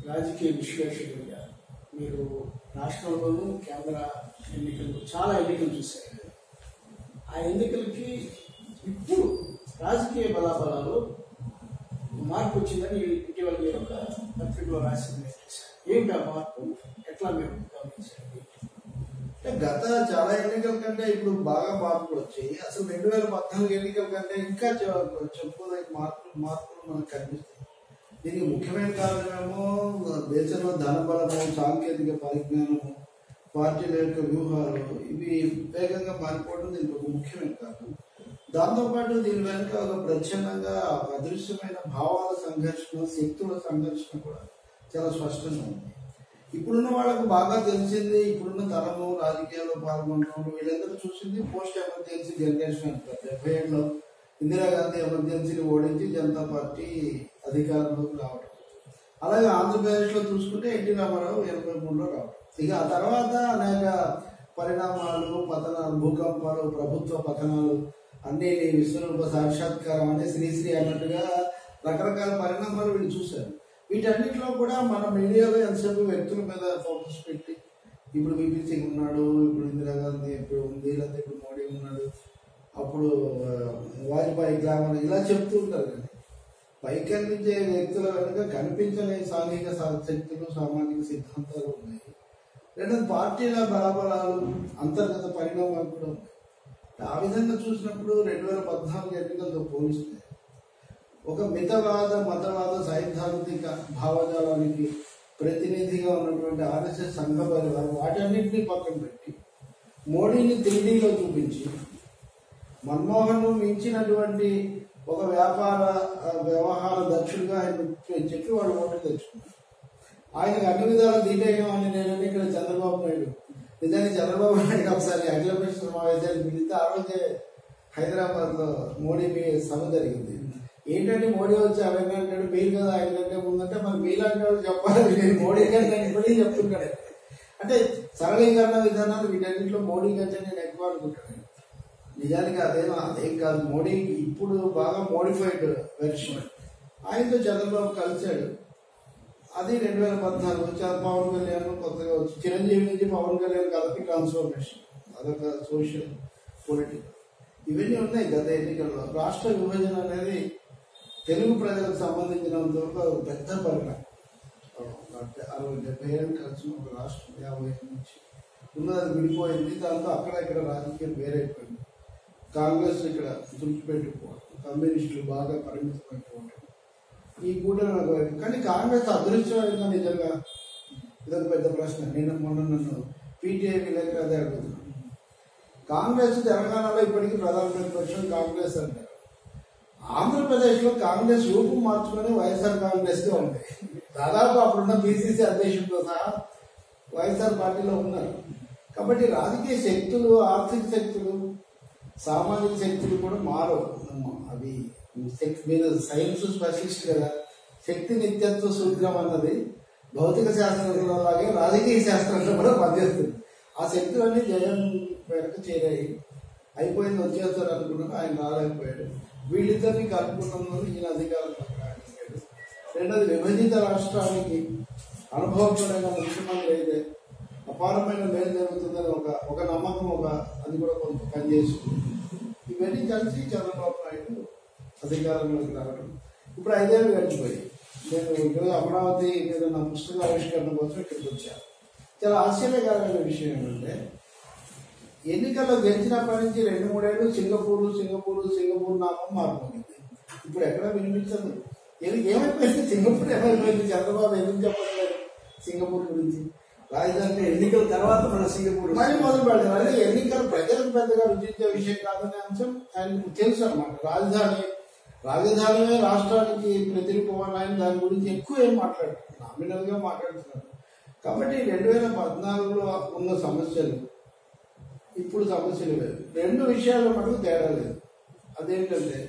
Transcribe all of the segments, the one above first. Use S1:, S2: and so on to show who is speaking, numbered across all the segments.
S1: రాజకీయ విశ్లేషకుడిగా మీరు రాష్ట్రంలోనూ కేంద్ర ఎన్నికలు చాలా ఎన్నికలు చూశారు ఆ ఎన్నికలకి ఇప్పుడు రాజకీయ బలాబలాలు మార్పు వచ్చిందని ఇటీవల మీరు ఒక పత్రికలో రాసింది ఏంటి ఆ మార్పు ఎట్లా మీరు గమనించారు
S2: అంటే గత చాలా ఎన్నికల కంటే ఇప్పుడు బాగా మార్పులు వచ్చాయి అసలు రెండు వేల పద్నాలుగు ఎన్నికల కంటే ఇంకా చె- చెప్పుకోదగ్గ మార్పులు మార్పులు మనకు కనిపిస్తాయి దీనికి ముఖ్యమైన కారణమేమో దేశంలో ధనబలము సాంకేతిక పరిజ్ఞానము పార్టీల యొక్క వ్యూహాలు ఇవి వేగంగా మారిపోవడం దీనికి ఒక ముఖ్యమైన కారణం దాంతోపాటు దీని వెనుక ఒక ప్రచ్ఛన్నంగా అదృశ్యమైన భావాల సంఘర్షణ శక్తుల సంఘర్షణ కూడా చాలా స్పష్టంగా ఉంది ఇప్పుడున్న వాళ్ళకు బాగా తెలిసింది ఇప్పుడున్న తరము రాజకీయాల్లో పాల్గొంటున్నారు వీళ్ళందరూ చూసింది పోస్ట్ ఎమర్జెన్సీ జనరేషన్ అంటారు డెబ్బై ఏడులో ఇందిరాగాంధీ ఎమర్జెన్సీని ఓడించి జనతా పార్టీ అధికారంలోకి రావడం అలాగే ఆంధ్రప్రదేశ్లో చూసుకుంటే ఎన్టీ రామారావు ఎనభై మూడులో రావడం ఇక ఆ తర్వాత అనేక పరిణామాలు పతనాలు భూకంపాలు ప్రభుత్వ పతనాలు అన్ని విశ్వరూప సాక్షాత్కారం అంటే శ్రీశ్రీ అన్నట్టుగా రకరకాల పరిణామాలు వీళ్ళు చూశారు వీటన్నిటిలో కూడా మన మీడియాలో ఎంతసేపు వ్యక్తుల మీద ఫోకస్ పెట్టి ఇప్పుడు బీపీ సింగ్ ఉన్నాడు ఇప్పుడు ఇందిరాగాంధీ ఇప్పుడు ఉంది లేకపోతే ఇప్పుడు మోడీ ఉన్నాడు అప్పుడు ఆ, వాజ్పేయి గ్రామం ఇలా చెప్తూ ఉంటారు కానీ పైకి కనిపించే వ్యక్తుల వెనుక కనిపించని సాంఘిక సా- శక్తులు సామాజిక సిద్ధాంతాలు ఉన్నాయి రెండోది పార్టీల బలాబలాలు అంతర్గత పరిణామాలు కూడా ఉన్నాయి ఆ విధంగా చూసినప్పుడు రెండు వేల పద్నాలుగు ఎన్నికలతో పోలిస్తే ఒక మితవాద మతవాద సైద్ధాంతిక భావజాలానికి ప్రతినిధిగా ఉన్నటువంటి ఆర్ఎస్ఎస్ సంఘ పరివారం వాటన్నింటినీ పక్కన పెట్టి మోడీని త్రీడీలో చూపించి మన్మోహన్ మించినటువంటి ఒక వ్యాపార ఆ, వ్యవహార దక్షుడిగా ఆయన చెప్పి వాళ్ళు ఓట్లు తెచ్చుకున్నారు ఆయనకు అన్ని విధాలు దీటేయమని నేను ఇక్కడ చంద్రబాబు నాయుడు నిజానికి చంద్రబాబు నాయుడు ఒకసారి అఖిలపక్ష సమావేశాలు పిలిస్తే ఆ రోజే హైదరాబాద్ లో మోడీ మీ సభ జరిగింది ఏంటంటే మోడీ వచ్చి అవన్నీ అంటాడు మీరు కదా ఆయన కంటే ముందంటే మరి మీలాంటి వాళ్ళు చెప్పాలి నేను మోడీ కంటే నేను ఇప్పటికీ చెప్తుంటాడు అంటే సరళీకరణ విధానాలు వీటన్నింటిలో మోడీ కంటే నేను ఎక్కువ అనుకుంటాను నిజానికి అదేం అదేం కాదు మోడీ ఇప్పుడు బాగా మోడిఫైడ్ వెర్షన్ ఆయనతో చంద్రబాబు కలిశాడు అది రెండు వేల పద్నాలుగు చ- పవన్ కళ్యాణ్ కొత్తగా వచ్చి చిరంజీవి నుంచి పవన్ కళ్యాణ్ కలిపి ట్రాన్స్ఫర్మేషన్ అదొక సోషల్ పొలిటికల్ ఇవన్నీ ఉన్నాయి గత ఎన్నికల్లో రాష్ట్ర విభజన అనేది తెలుగు ప్రజలకు సంబంధించినంత వరకు అది ఒక పెద్ద పరిణామం ఒక అరవై డెబ్బై ఏళ్ళు కలిసి ఒక రాష్ట్రం యాభై ఏళ్ళ నుంచి ఉన్నది విడిపోయింది దాంతో అక్కడ ఇక్కడ రాజకీయం వేరైపోయింది కాంగ్రెస్ ఇక్కడ తుడిచిపెట్టుకోవడం కమ్యూనిస్టులు బాగా పరిమితమైపోవడం ఈ కూటమి ఒకవైపు కానీ కాంగ్రెస్ అదృశ్యమైందా నిజంగా ఇదొక పెద్ద ప్రశ్న నేను మొన్న నన్ను పీటీఐ విలేకరు అదే అడుగుతున్నాను కాంగ్రెస్ తెలంగాణలో ఇప్పటికీ ప్రధాన ప్రతిపక్షం కాంగ్రెస్ అంటారు ఆంధ్రప్రదేశ్లో కాంగ్రెస్ రూపం మార్చుకొని వైఎస్ఆర్ కాంగ్రెస్ గా ఉంది దాదాపు అప్పుడున్న బీసీసీ అధ్యక్షుడితో సహా వైఎస్ఆర్ పార్టీలో ఉన్నారు కాబట్టి రాజకీయ శక్తులు ఆర్థిక శక్తులు సామాజిక శక్తులు కూడా మారవు అవి శక్తి మీద సైన్స్ స్పెషలిస్ట్ కదా శక్తి నిత్యత్వ సూత్రం అన్నది భౌతిక శాస్త్రంలో లాగే రాజకీయ శాస్త్రంలో కూడా పనిచేస్తుంది ఆ శక్తులన్నీ జగన్ వెనక చేరాయి అయిపోయింది వచ్చేస్తారు అనుకున్నారు ఆయన రాలేకపోయాడు వీళ్ళిద్దరిని కలుపుకున్నందుకు ఈయన అధికారంలోకి రాగలిగాడు రెండోది విభజిత రాష్ట్రానికి అనుభవపరంగా ముఖ్యమంత్రి అయితే అపారమైన మేలు జరుగుతుందని ఒక ఒక నమ్మకం ఒక అది కూడా కొంత పనిచేస్తుంది ఇవన్నీ కలిసి చంద్రబాబు నాయుడు అధికారంలోకి రావడం ఇప్పుడు ఐదేళ్ళు గడిచిపోయి నేను ఈరోజు అమరావతి మీద నా పుస్తక ఆవిష్కరణ కోసం ఇక్కడికి వచ్చాను చాలా ఆశ్చర్యకరమైన విషయం ఏంటంటే ఎన్నికల్లో గెలిచినప్పటి నుంచి రెండు మూడేళ్ళు సింగపూర్ సింగపూర్ సింగపూర్ నామం మారిపోయింది ఇప్పుడు ఎక్కడ వినిపించదు ఏది ఏమైపోయింది సింగపూర్ ఏమైపోయింది చంద్రబాబు ఎందుకు చెప్పట్లేదు సింగపూర్ గురించి
S3: రాజధాని ఎన్నికల తర్వాత మన సింగపూర్
S2: మళ్ళీ మొదలు పెడతారు అంటే ఎన్నికలు ప్రజలకు పెద్దగా రుచించే విషయం కాదనే అంశం ఆయనకు తెలుసు అనమాట రాజధాని రాజధాని రాష్ట్రానికి ప్రతిరూపం అని ఆయన దాని గురించి ఎక్కువ ఏం మాట్లాడారు నామినల్ గా మాట్లాడుతున్నారు కాబట్టి రెండు వేల పద్నాలుగులో ఉన్న సమస్యలు ఇప్పుడు సమస్యలు వేరు రెండు విషయాల్లో మటుకు తేడా లేదు అదేంటంటే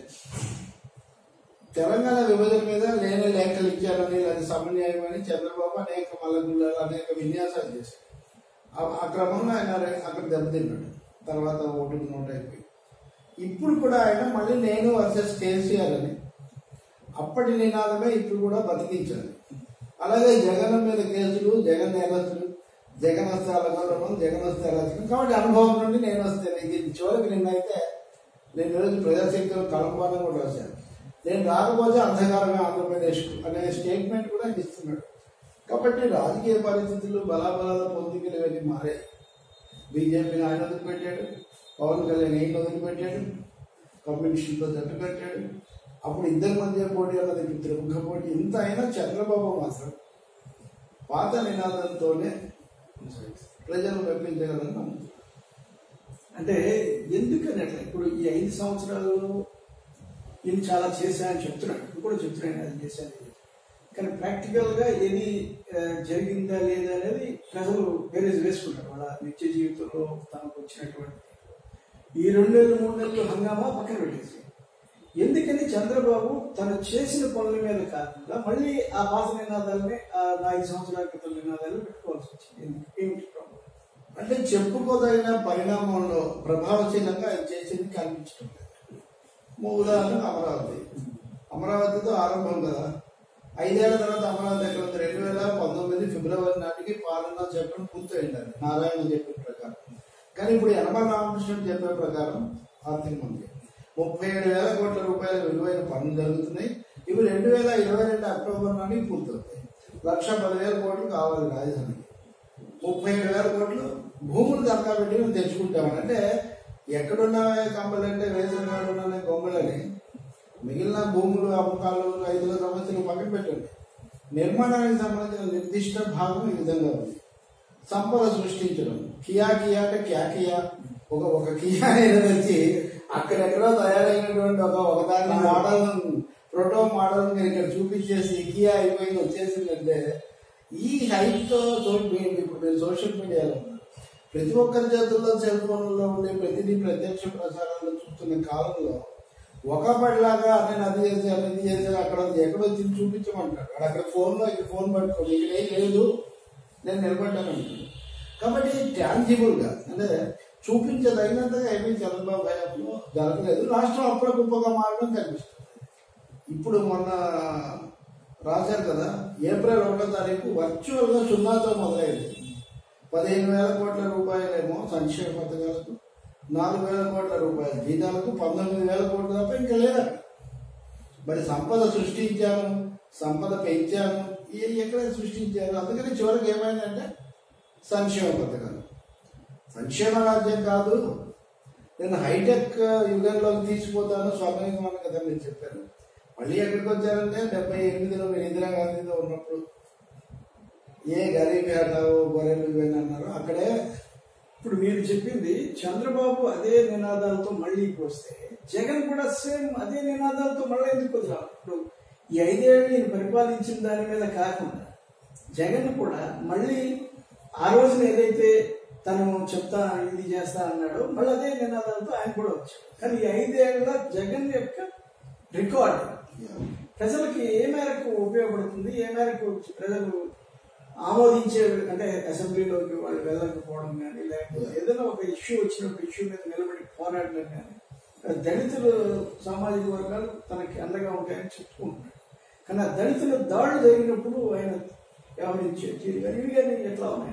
S2: తెలంగాణ విభజన మీద నేనే లేఖలు ఇచ్చానని అది సమన్యాయమని చంద్రబాబు అనేక మల్లగుళ్ళలు అనేక విన్యాసాలు చేశారు ఆ- ఆ క్రమంలో ఆయన రే- అక్కడ దెబ్బతిన్నాడు తర్వాత ఓటుకు నోట్ అయిపోయి ఇప్పుడు కూడా ఆయన మళ్ళీ నేను వర్సెస్ కేసీఆర్ అని అప్పటి నినాదమే ఇప్పుడు కూడా బతికించాలి అలాగే జగన్ మీద కేసులు జగన్ నేరస్తులు జగన్ వస్తే అలగడం జగన్ వస్తే అలగడం కాబట్టి అనుభవం నుండి నేను వస్తే ఇది చివరికి నిన్నైతే నేను ఈరోజు ప్రజాశక్తిలో కలంపాలను కూడా రాశాను నేను రాకపోతే అంధకారమే ఆంధ్రప్రదేశ్ అనే స్టేట్మెంట్ కూడా ఇస్తున్నాడు కాబట్టి రాజకీయ పరిస్థితులు బలాబలాల పొందికలు ఇవన్నీ మారాయి బీజేపీని ఆయన వదిలిపెట్టాడు పవన్ కళ్యాణ్ ఈయన వదిలిపెట్టాడు కమ్యూనిస్టులతో జట్టు పెట్టాడు అప్పుడు ఇద్దరి మధ్య పోటీ అన్నది ఇప్పుడు త్రిముఖ పోటీ ఇంత అయినా చంద్రబాబు మాత్రం పాత నినాదంతోనే ప్రజలు మెప్పించగలని నమ్ముతున్నాను
S3: అంటే ఎందుకని అట్లా ఇప్పుడు ఈ ఐదు సంవత్సరాలలో నేను చాలా చేశానని చెప్తున్నాడు ఇప్పుడు కూడా చెప్తున్నాను అది చేశాను ఇది. కానీ ప్రాక్టికల్ గా ఏది ఆ, జరిగిందా లేదా అనేది ప్రజలు బేరేజ్ వేసుకుంటారు వాళ్ళ నిత్య జీవితంలో తనకు వచ్చినటువంటి ఈ రెండు నెలలు మూడు నెలలు హంగామా పక్కన పెట్టేసి ఎందుకని చంద్రబాబు తను చేసిన పనుల మీద కాకుండా మళ్ళీ ఆ పాత నినాదాలనే ఆ నా ఐదు సంవత్సరాల క్రితం నినాదాలు పెట్టుకోవాల్సి వచ్చింది ఎందుకు? ఏమిటి ప్రాబ్లం
S2: అంటే చెప్పుకోదగిన పరిణామంలో ప్రభావశీలంగా ఆయన చేసింది కనిపించడం లేదు ఓ ఉదాహరణ అమరావతి అమరావతితో ఆరంభం కదా ఐదేళ్ల తర్వాత అమరావతి ఎక్కడ ఉంది రెండు వేల పంతొమ్మిది ఫిబ్రవరి నాటికి పాలన చెప్పడం పూర్తయింది అది నారాయణ చెప్పిన ప్రకారం కానీ ఇప్పుడు యనమల రామకృష్ణుడు చెప్పే ప్రకారం ఆర్థిక మంత్రి ముప్పై ఏడు వేల కోట్ల రూపాయల విలువైన పనులు జరుగుతున్నాయి ఇవి రెండు వేల ఇరవై రెండు అక్టోబర్ నాటికి పూర్తవుతాయి లక్ష పదివేల కోట్లు కావాలి రాజధానికి ముప్పై ఏడు వేల కోట్లు భూములు దరకా పెట్టి మేము తెచ్చుకుంటామని అంటే ఎక్కడున్న కంపెనీ వేసవిగాడు ఉన్న బొమ్మలని మిగిలిన భూములు అమ్మకాలు రైతుల సమస్యలు పక్కన పెట్టండి నిర్మాణానికి సంబంధించిన నిర్దిష్ట భాగం ఈ విధంగా ఉంది సంపద సృష్టించడం కియా కియా అంటే క్యా కియా ఒక ఒక కియా అనేది వచ్చి అక్కడెక్కడో తయారైనటువంటి ఒక ఒకదాని మోడల్ ప్రోటో మోడల్ మీరు ఇక్కడ చూపించేసి కియా అయిపోయింది వచ్చేసిందంటే ఈ హైట్ తో సో- మీ- ఇప్పుడు మీరు సోషల్ మీడియాలో ఉన్నారు. ప్రతి ఒక్కరి చేతుల్లో సెల్ ఫోన్లలో ఉండే ప్రతిదీ ప్రత్యక్ష ప్రసారాలు చూస్తున్న కాలంలో ఒకప్పటిలాగా నేను అది చేశాను ఇది చేశాను అక్కడ ఉంది, ఎక్కడో తిని చూపించమంటాడు వాడు అక్కడ ఫోన్లో ఇక్కడ ఫోన్ పట్టుకోండి ఇక్కడ ఏం లేదు నేను నిలబడ్డాను అంటాడు కాబట్టి tangible గా అంటే చూపించదగినంతగా ఏమీ చంద్రబాబు హయాంలో జరగలేదు రాష్ట్రం అప్పుడ గొప్పగా మారడం కనిపిస్తుంది ఇప్పుడు మొన్న రాశారు కదా ఏప్రిల్ ఒకటో తారీఖు వర్చువల్ గా సున్నాతో మొదలైంది పదిహేను వేల కోట్ల రూపాయలేమో సంక్షేమ పథకాలకు నాలుగు వేల కోట్ల రూపాయల జీతాలకు పంతొమ్మిది వేల కోట్ల తప్ప ఇంకా లేదా మరి సంపద సృష్టించాను సంపద పెంచాను ఇవి ఎక్కడ సృష్టించారు అందుకని చివరికి ఏమైందంటే సంక్షేమ పథకాలు సంక్షేమ రాజ్యం కాదు నేను హైటెక్ యుగంలోకి తీసుకుపోతాను స్వర్ణయుగం కదా మీరు చెప్పారు మళ్ళీ ఎక్కడికి వచ్చారంటే డెబ్బై ఎనిమిదిలో మీరు ఇందిరాగాంధీతో ఉన్నప్పుడు ఏ గరీబ్ హటావో గొర్రెలు ఇవన్నీ అన్నారు అక్కడే
S3: ఇప్పుడు మీరు చెప్పింది చంద్రబాబు అదే నినాదాలతో మళ్ళీ ఇప్పుడు వస్తే జగన్ కూడా సేమ్ అదే నినాదాలతో మళ్ళీ ఎందుకు వదిలాలి ఇప్పుడు ఈ ఐదేళ్ళు నేను పరిపాలించిన దాని మీద కాకుండా జగన్ కూడా మళ్ళీ ఆ రోజున ఏదైతే తను చెప్తా ఇది చేస్తా అన్నాడో మళ్ళీ అదే నినాదాలతో ఆయన కూడా వచ్చాడు కానీ ఈ ఐదేళ్ల జగన్ యొక్క రికార్డ్ ప్రజలకి ఏ మేరకు ఉపయోగపడుతుంది ఏ మేరకు ప్రజలు ఆమోదించే అంటే అసెంబ్లీలోకి వాళ్ళు వెళ్ళకపోవడం కానీ లేకపోతే ఏదైనా ఒక ఇష్యూ వచ్చినప్పుడు ఇష్యూ మీద నిలబడి పోరాడడం కానీ దళితులు సామాజిక వర్గాలు తనకి అండగా ఉంటాయని చెప్పుకుంటున్నాడు కానీ ఆ దళితుల దాడులు జరిగినప్పుడు ఆయన వ్యవహరించే తీరు కానీ ఇవి కానీ ఎట్లా ఉన్నాయి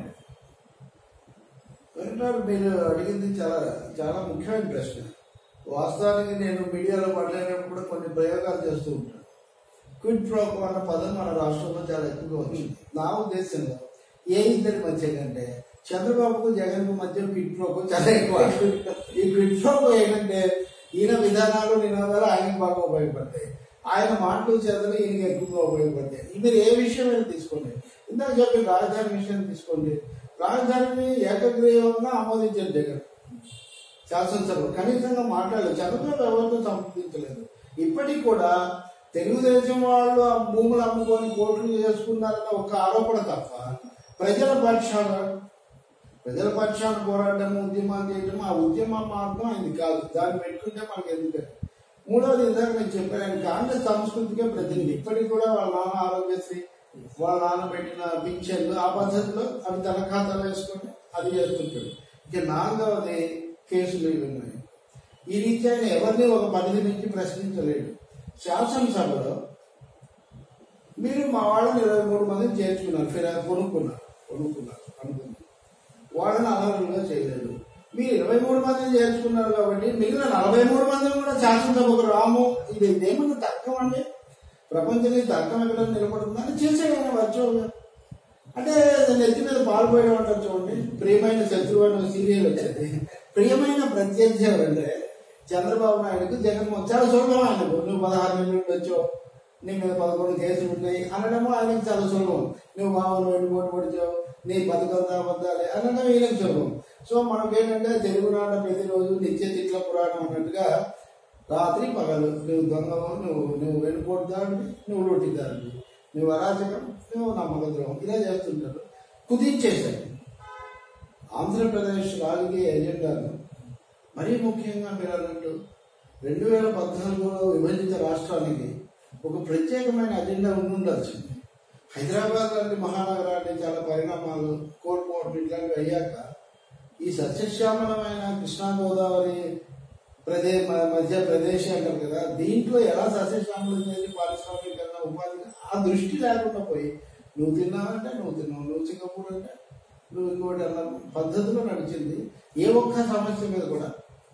S2: వెంకటారు మీరు అడిగింది చాలా చాలా ముఖ్యమైన ప్రశ్న వాస్తవానికి నేను మీడియాలో మాట్లాడినప్పుడు కూడా కొన్ని ప్రయోగాలు చేస్తూ ఉంటాను క్విడ్ ప్రోకో అన్న పదం మన రాష్ట్రంలో చాలా ఎక్కువగా వచ్చింది నా ఉద్దేశంలో ఏ ఇద్దరి మధ్య కంటే చంద్రబాబుకు జగన్ మధ్య క్విడ్ ప్రోకో చాలా ఎక్కువ ఈ క్విడ్ ప్రోకో ఏంటంటే ఈయన విధానాలు నినాదాలు ఆయనకు బాగా ఉపయోగపడతాయి ఆయన మాటలు చేతలు ఈయనకి ఎక్కువగా ఉపయోగపడతాయి మీరు ఏ విషయం అయినా తీసుకోండి ఇందాక చెప్పి రాజధాని విషయం తీసుకోండి రాజధానిని ఏకగ్రీవంగా ఆమోదించారు జగన్ శాసనసభ కనీసంగా మాట్లాడలేదు చంద్రబాబు ఎవరితో సంప్రదించలేదు ఇప్పటికి కూడా తెలుగుదేశం వాళ్ళు ఆ భూములు అమ్ముకొని కోట్లు చేసుకున్నారన్న ఒక ఆరోపణ తప్ప ప్రజల పక్షాన ప్రజల పక్షాన పోరాటం ఉద్యమాలు చేయడం ఆ ఉద్యమ మార్గం ఆయనది కాదు దాన్ని పెట్టుకుంటే మనకి ఎందుకని మూడవది ఇందాక నేను చెప్పాను ఆయన కాంగ్రెస్ సంస్కృతికే ప్రతినిధి ఇప్పటికి కూడా వాళ్ళ నాన్న ఆరోగ్యశ్రీ వాళ్ళ నాన్న పెట్టిన పింఛన్లు ఆ పద్ధతిలో అవి తన ఖాతాలో వేసుకొని అది చేస్తుంటాడు ఇక నాలుగవది కేసులు ఇవి ఉన్నాయి ఈ రీత్యా ఆయన ఎవరిని ఒక పరిధి నుంచి ప్రశ్నించలేడు శాసనసభలో మీరు మా వాళ్ళని ఇరవై మూడు మందిని చేర్చుకున్నారు ఫిరా కొనుక్కున్నారు కొనుక్కున్నారు అనుకున్నారు వాళ్ళని అనర్హులుగా చేయలేదు మీరు ఇరవై మూడు మందిని చేర్చుకున్నారు కాబట్టి మిగిలిన నలభై మూడు మందిని కూడా శాసనసభకు రాము ఇది ఇదేమన్నా తర్కం అండి ప్రపంచంలో ఈ తర్కం ఎక్కడ నిలబడుతుందని చేసేయని వర్చువల్గా అంటే నెత్తి మీద పాల్పోయడం అంటారు చూడండి ప్రియమైన శత్రువు అనే సీరియల్ వచ్చేది ప్రియమైన ప్రత్యర్థి ఎవరంటే చంద్రబాబు నాయుడుకు జగన్మోహన్ చాలా సులభం ఆయనకు నువ్వు పదహారు నెలలు వచ్చావు నీ మీద పదకొండు కేసులు ఉన్నాయి అనడము ఆయనకు చాలా సులభం నువ్వు మామూలు వెళ్ళి ఓటు పొడిచావు నీ బతుకంతా అబద్ధాలే అనడం ఈయనకు సులభం సో మనకేంటంటే తెలుగునాట ప్రతిరోజు నిత్య తిట్ల పురాణం అన్నట్టుగా రాత్రి పగలు నువ్వు దొంగవు నువ్వు నువ్వు వెనుకోటుదారుడి నువ్వు లొట్టిదారుడి నువ్వు అరాచకం నువ్వు నమ్మకద్రోహం ఇలా చేస్తుంటారు కుదించేశారు ఆంధ్రప్రదేశ్ రాజకీయ ఎజెండాను మరీ ముఖ్యంగా మీరు అన్నట్టు రెండు వేల పద్నాలుగులో విభజిత రాష్ట్రానికి ఒక ప్రత్యేకమైన అజెండా ఉండాల్సింది హైదరాబాద్ లాంటి మహానగరాన్ని చాలా పరిణామాలు కోర్టు ఇట్లాంటివి అయ్యాక ఈ సస్యశ్యామలమైన కృష్ణా గోదావరి ప్రదే మ- మధ్య ప్రదేశం అంటారు కదా దీంట్లో ఎలా సస్యశ్యామలం చేసి పారిశ్రామికరణ ఉపాధి ఆ దృష్టి లేకుండా పోయి నువ్వు తిన్నావంటే నువ్వు తిన్నావు నువ్వు సింగపూర్ అంటే నువ్వు ఇంకోటి అన్న పద్ధతిలో నడిచింది ఏ ఒక్క సమస్య మీద కూడా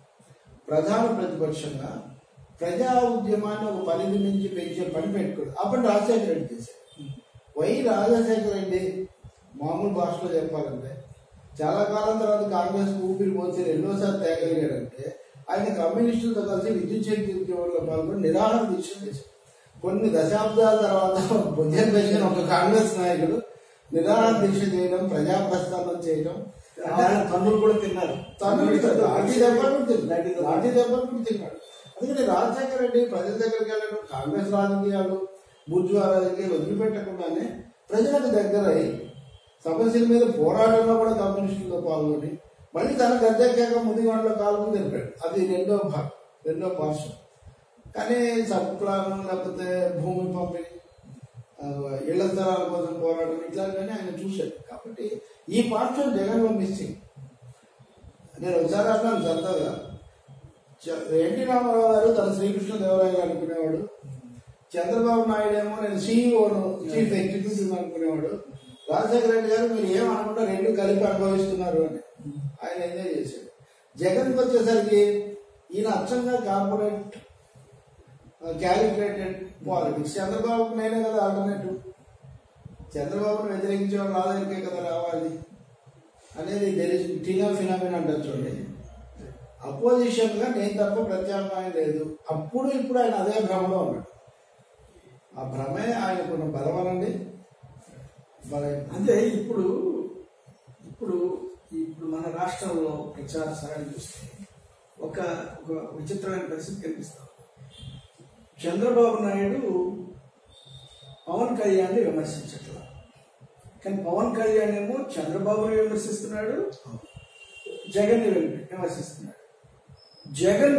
S2: ప్రధాన ప్రతిపక్షంగా ప్రజా ఉద్యమాన్ని ఒక పరిధి నుంచి పెంచే పని పెట్టుకోడు అప్పుడు రాజశేఖర రెడ్డి చేశాడు వై రాజశేఖర రెడ్డి మామూలు భాషలో చెప్పాలంటే చాలా కాలం తర్వాత కాంగ్రెస్ ఊపిరి పోతే రెండోసారి తేగలిగాడంటే ఆయన కమ్యూనిస్టులతో కలిసి విద్యుత్ శక్తి ఉద్యమంలో పాల్గొని నిరాహార దీక్ష చేశారు కొన్ని దశాబ్దాల తర్వాత బుద్ధం పెంచిన ఒక కాంగ్రెస్ నాయకుడు నిరాహార దీక్ష చేయడం ప్రజా ప్రస్థానం చేయడం
S3: ఆయన తన్నులు కూడా తిన్నారు
S2: తమిళ లాఠీ దెబ్బలు కూడా తిన్నాడు లాఠీ దెబ్బలు కూడా తిన్నాడు అందుకని రాజశేఖర రెడ్డి ప్రజల దగ్గరికి వెళ్ళడం కాంగ్రెస్ రాజకీయాలు బుర్జువా రాజకీయాలు వదిలిపెట్టకుండానే ప్రజలకు దగ్గరై సమస్యల మీద పోరాటంలో కూడా కమ్యూనిస్టులతో పాల్గొని మళ్ళీ తన గద్దెక్కాక ముదిగొండలో కాలు తెలిపాడు అది రెండో భాగం రెండో పార్శ్వం కానీ సబ్ ప్లాన్ లేకపోతే భూమి పంపిణీ ఆ, ఇళ్ల స్థలాల కోసం పోరాటం ఇట్లాంటివన్నీ ఆయన చూశాడు కాబట్టి ఈ పార్శ్వం జగన్లో మిస్సింగ్ నేను ఒకసారి అన్నాను సరదాగా చ- ఎన్టీ రామారావు గారు తన శ్రీకృష్ణ దేవరాయలు అనుకునేవాడు చంద్రబాబు నాయుడు ఏమో నేను సీఈఓను చీఫ్ ఎగ్జిక్యూటివ్ అనుకునేవాడు రాజశేఖర రెడ్డి గారు మీరు ఏమనుకుంటా రెండు కలిపి అనుభవిస్తున్నారు అని ఆయన ఎంజాయ్ చేశాడు జగన్కి వచ్చేసరికి ఈయన అచ్చంగా కార్పొరేట్ క్యాలిక్యులేటెడ్ పాలిటిక్స్ చంద్రబాబుకు నేనే కదా ఆల్టర్నేటివ్ చంద్రబాబును వ్యతిరేకించే వాళ్ళు నా దగ్గరికే కదా రావాలి అనేది టీనా ఫినామిన్ అంటారు చూడండి అపోజిషన్ గా నేను తప్ప ప్రత్యామ్నాయం లేదు అప్పుడు ఇప్పుడు ఆయన అదే భ్రమలో ఉన్నాడు ఆ భ్రమే ఆయనకున్న బలం అనండి బలం
S3: అంటే ఇప్పుడు ఇప్పుడు ఇప్పుడు మన రాష్ట్రంలో ప్రచార సరళి చూస్తే ఒక ఒక విచిత్రమైన పరిస్థితి కనిపిస్తాం చంద్రబాబు నాయుడు పవన్ కళ్యాణ్ని విమర్శించట్లా కానీ పవన్ కళ్యాణ్ ఏమో చంద్రబాబుని విమర్శిస్తున్నాడు జగన్ని విమర్శిస్తున్నాడు జగన్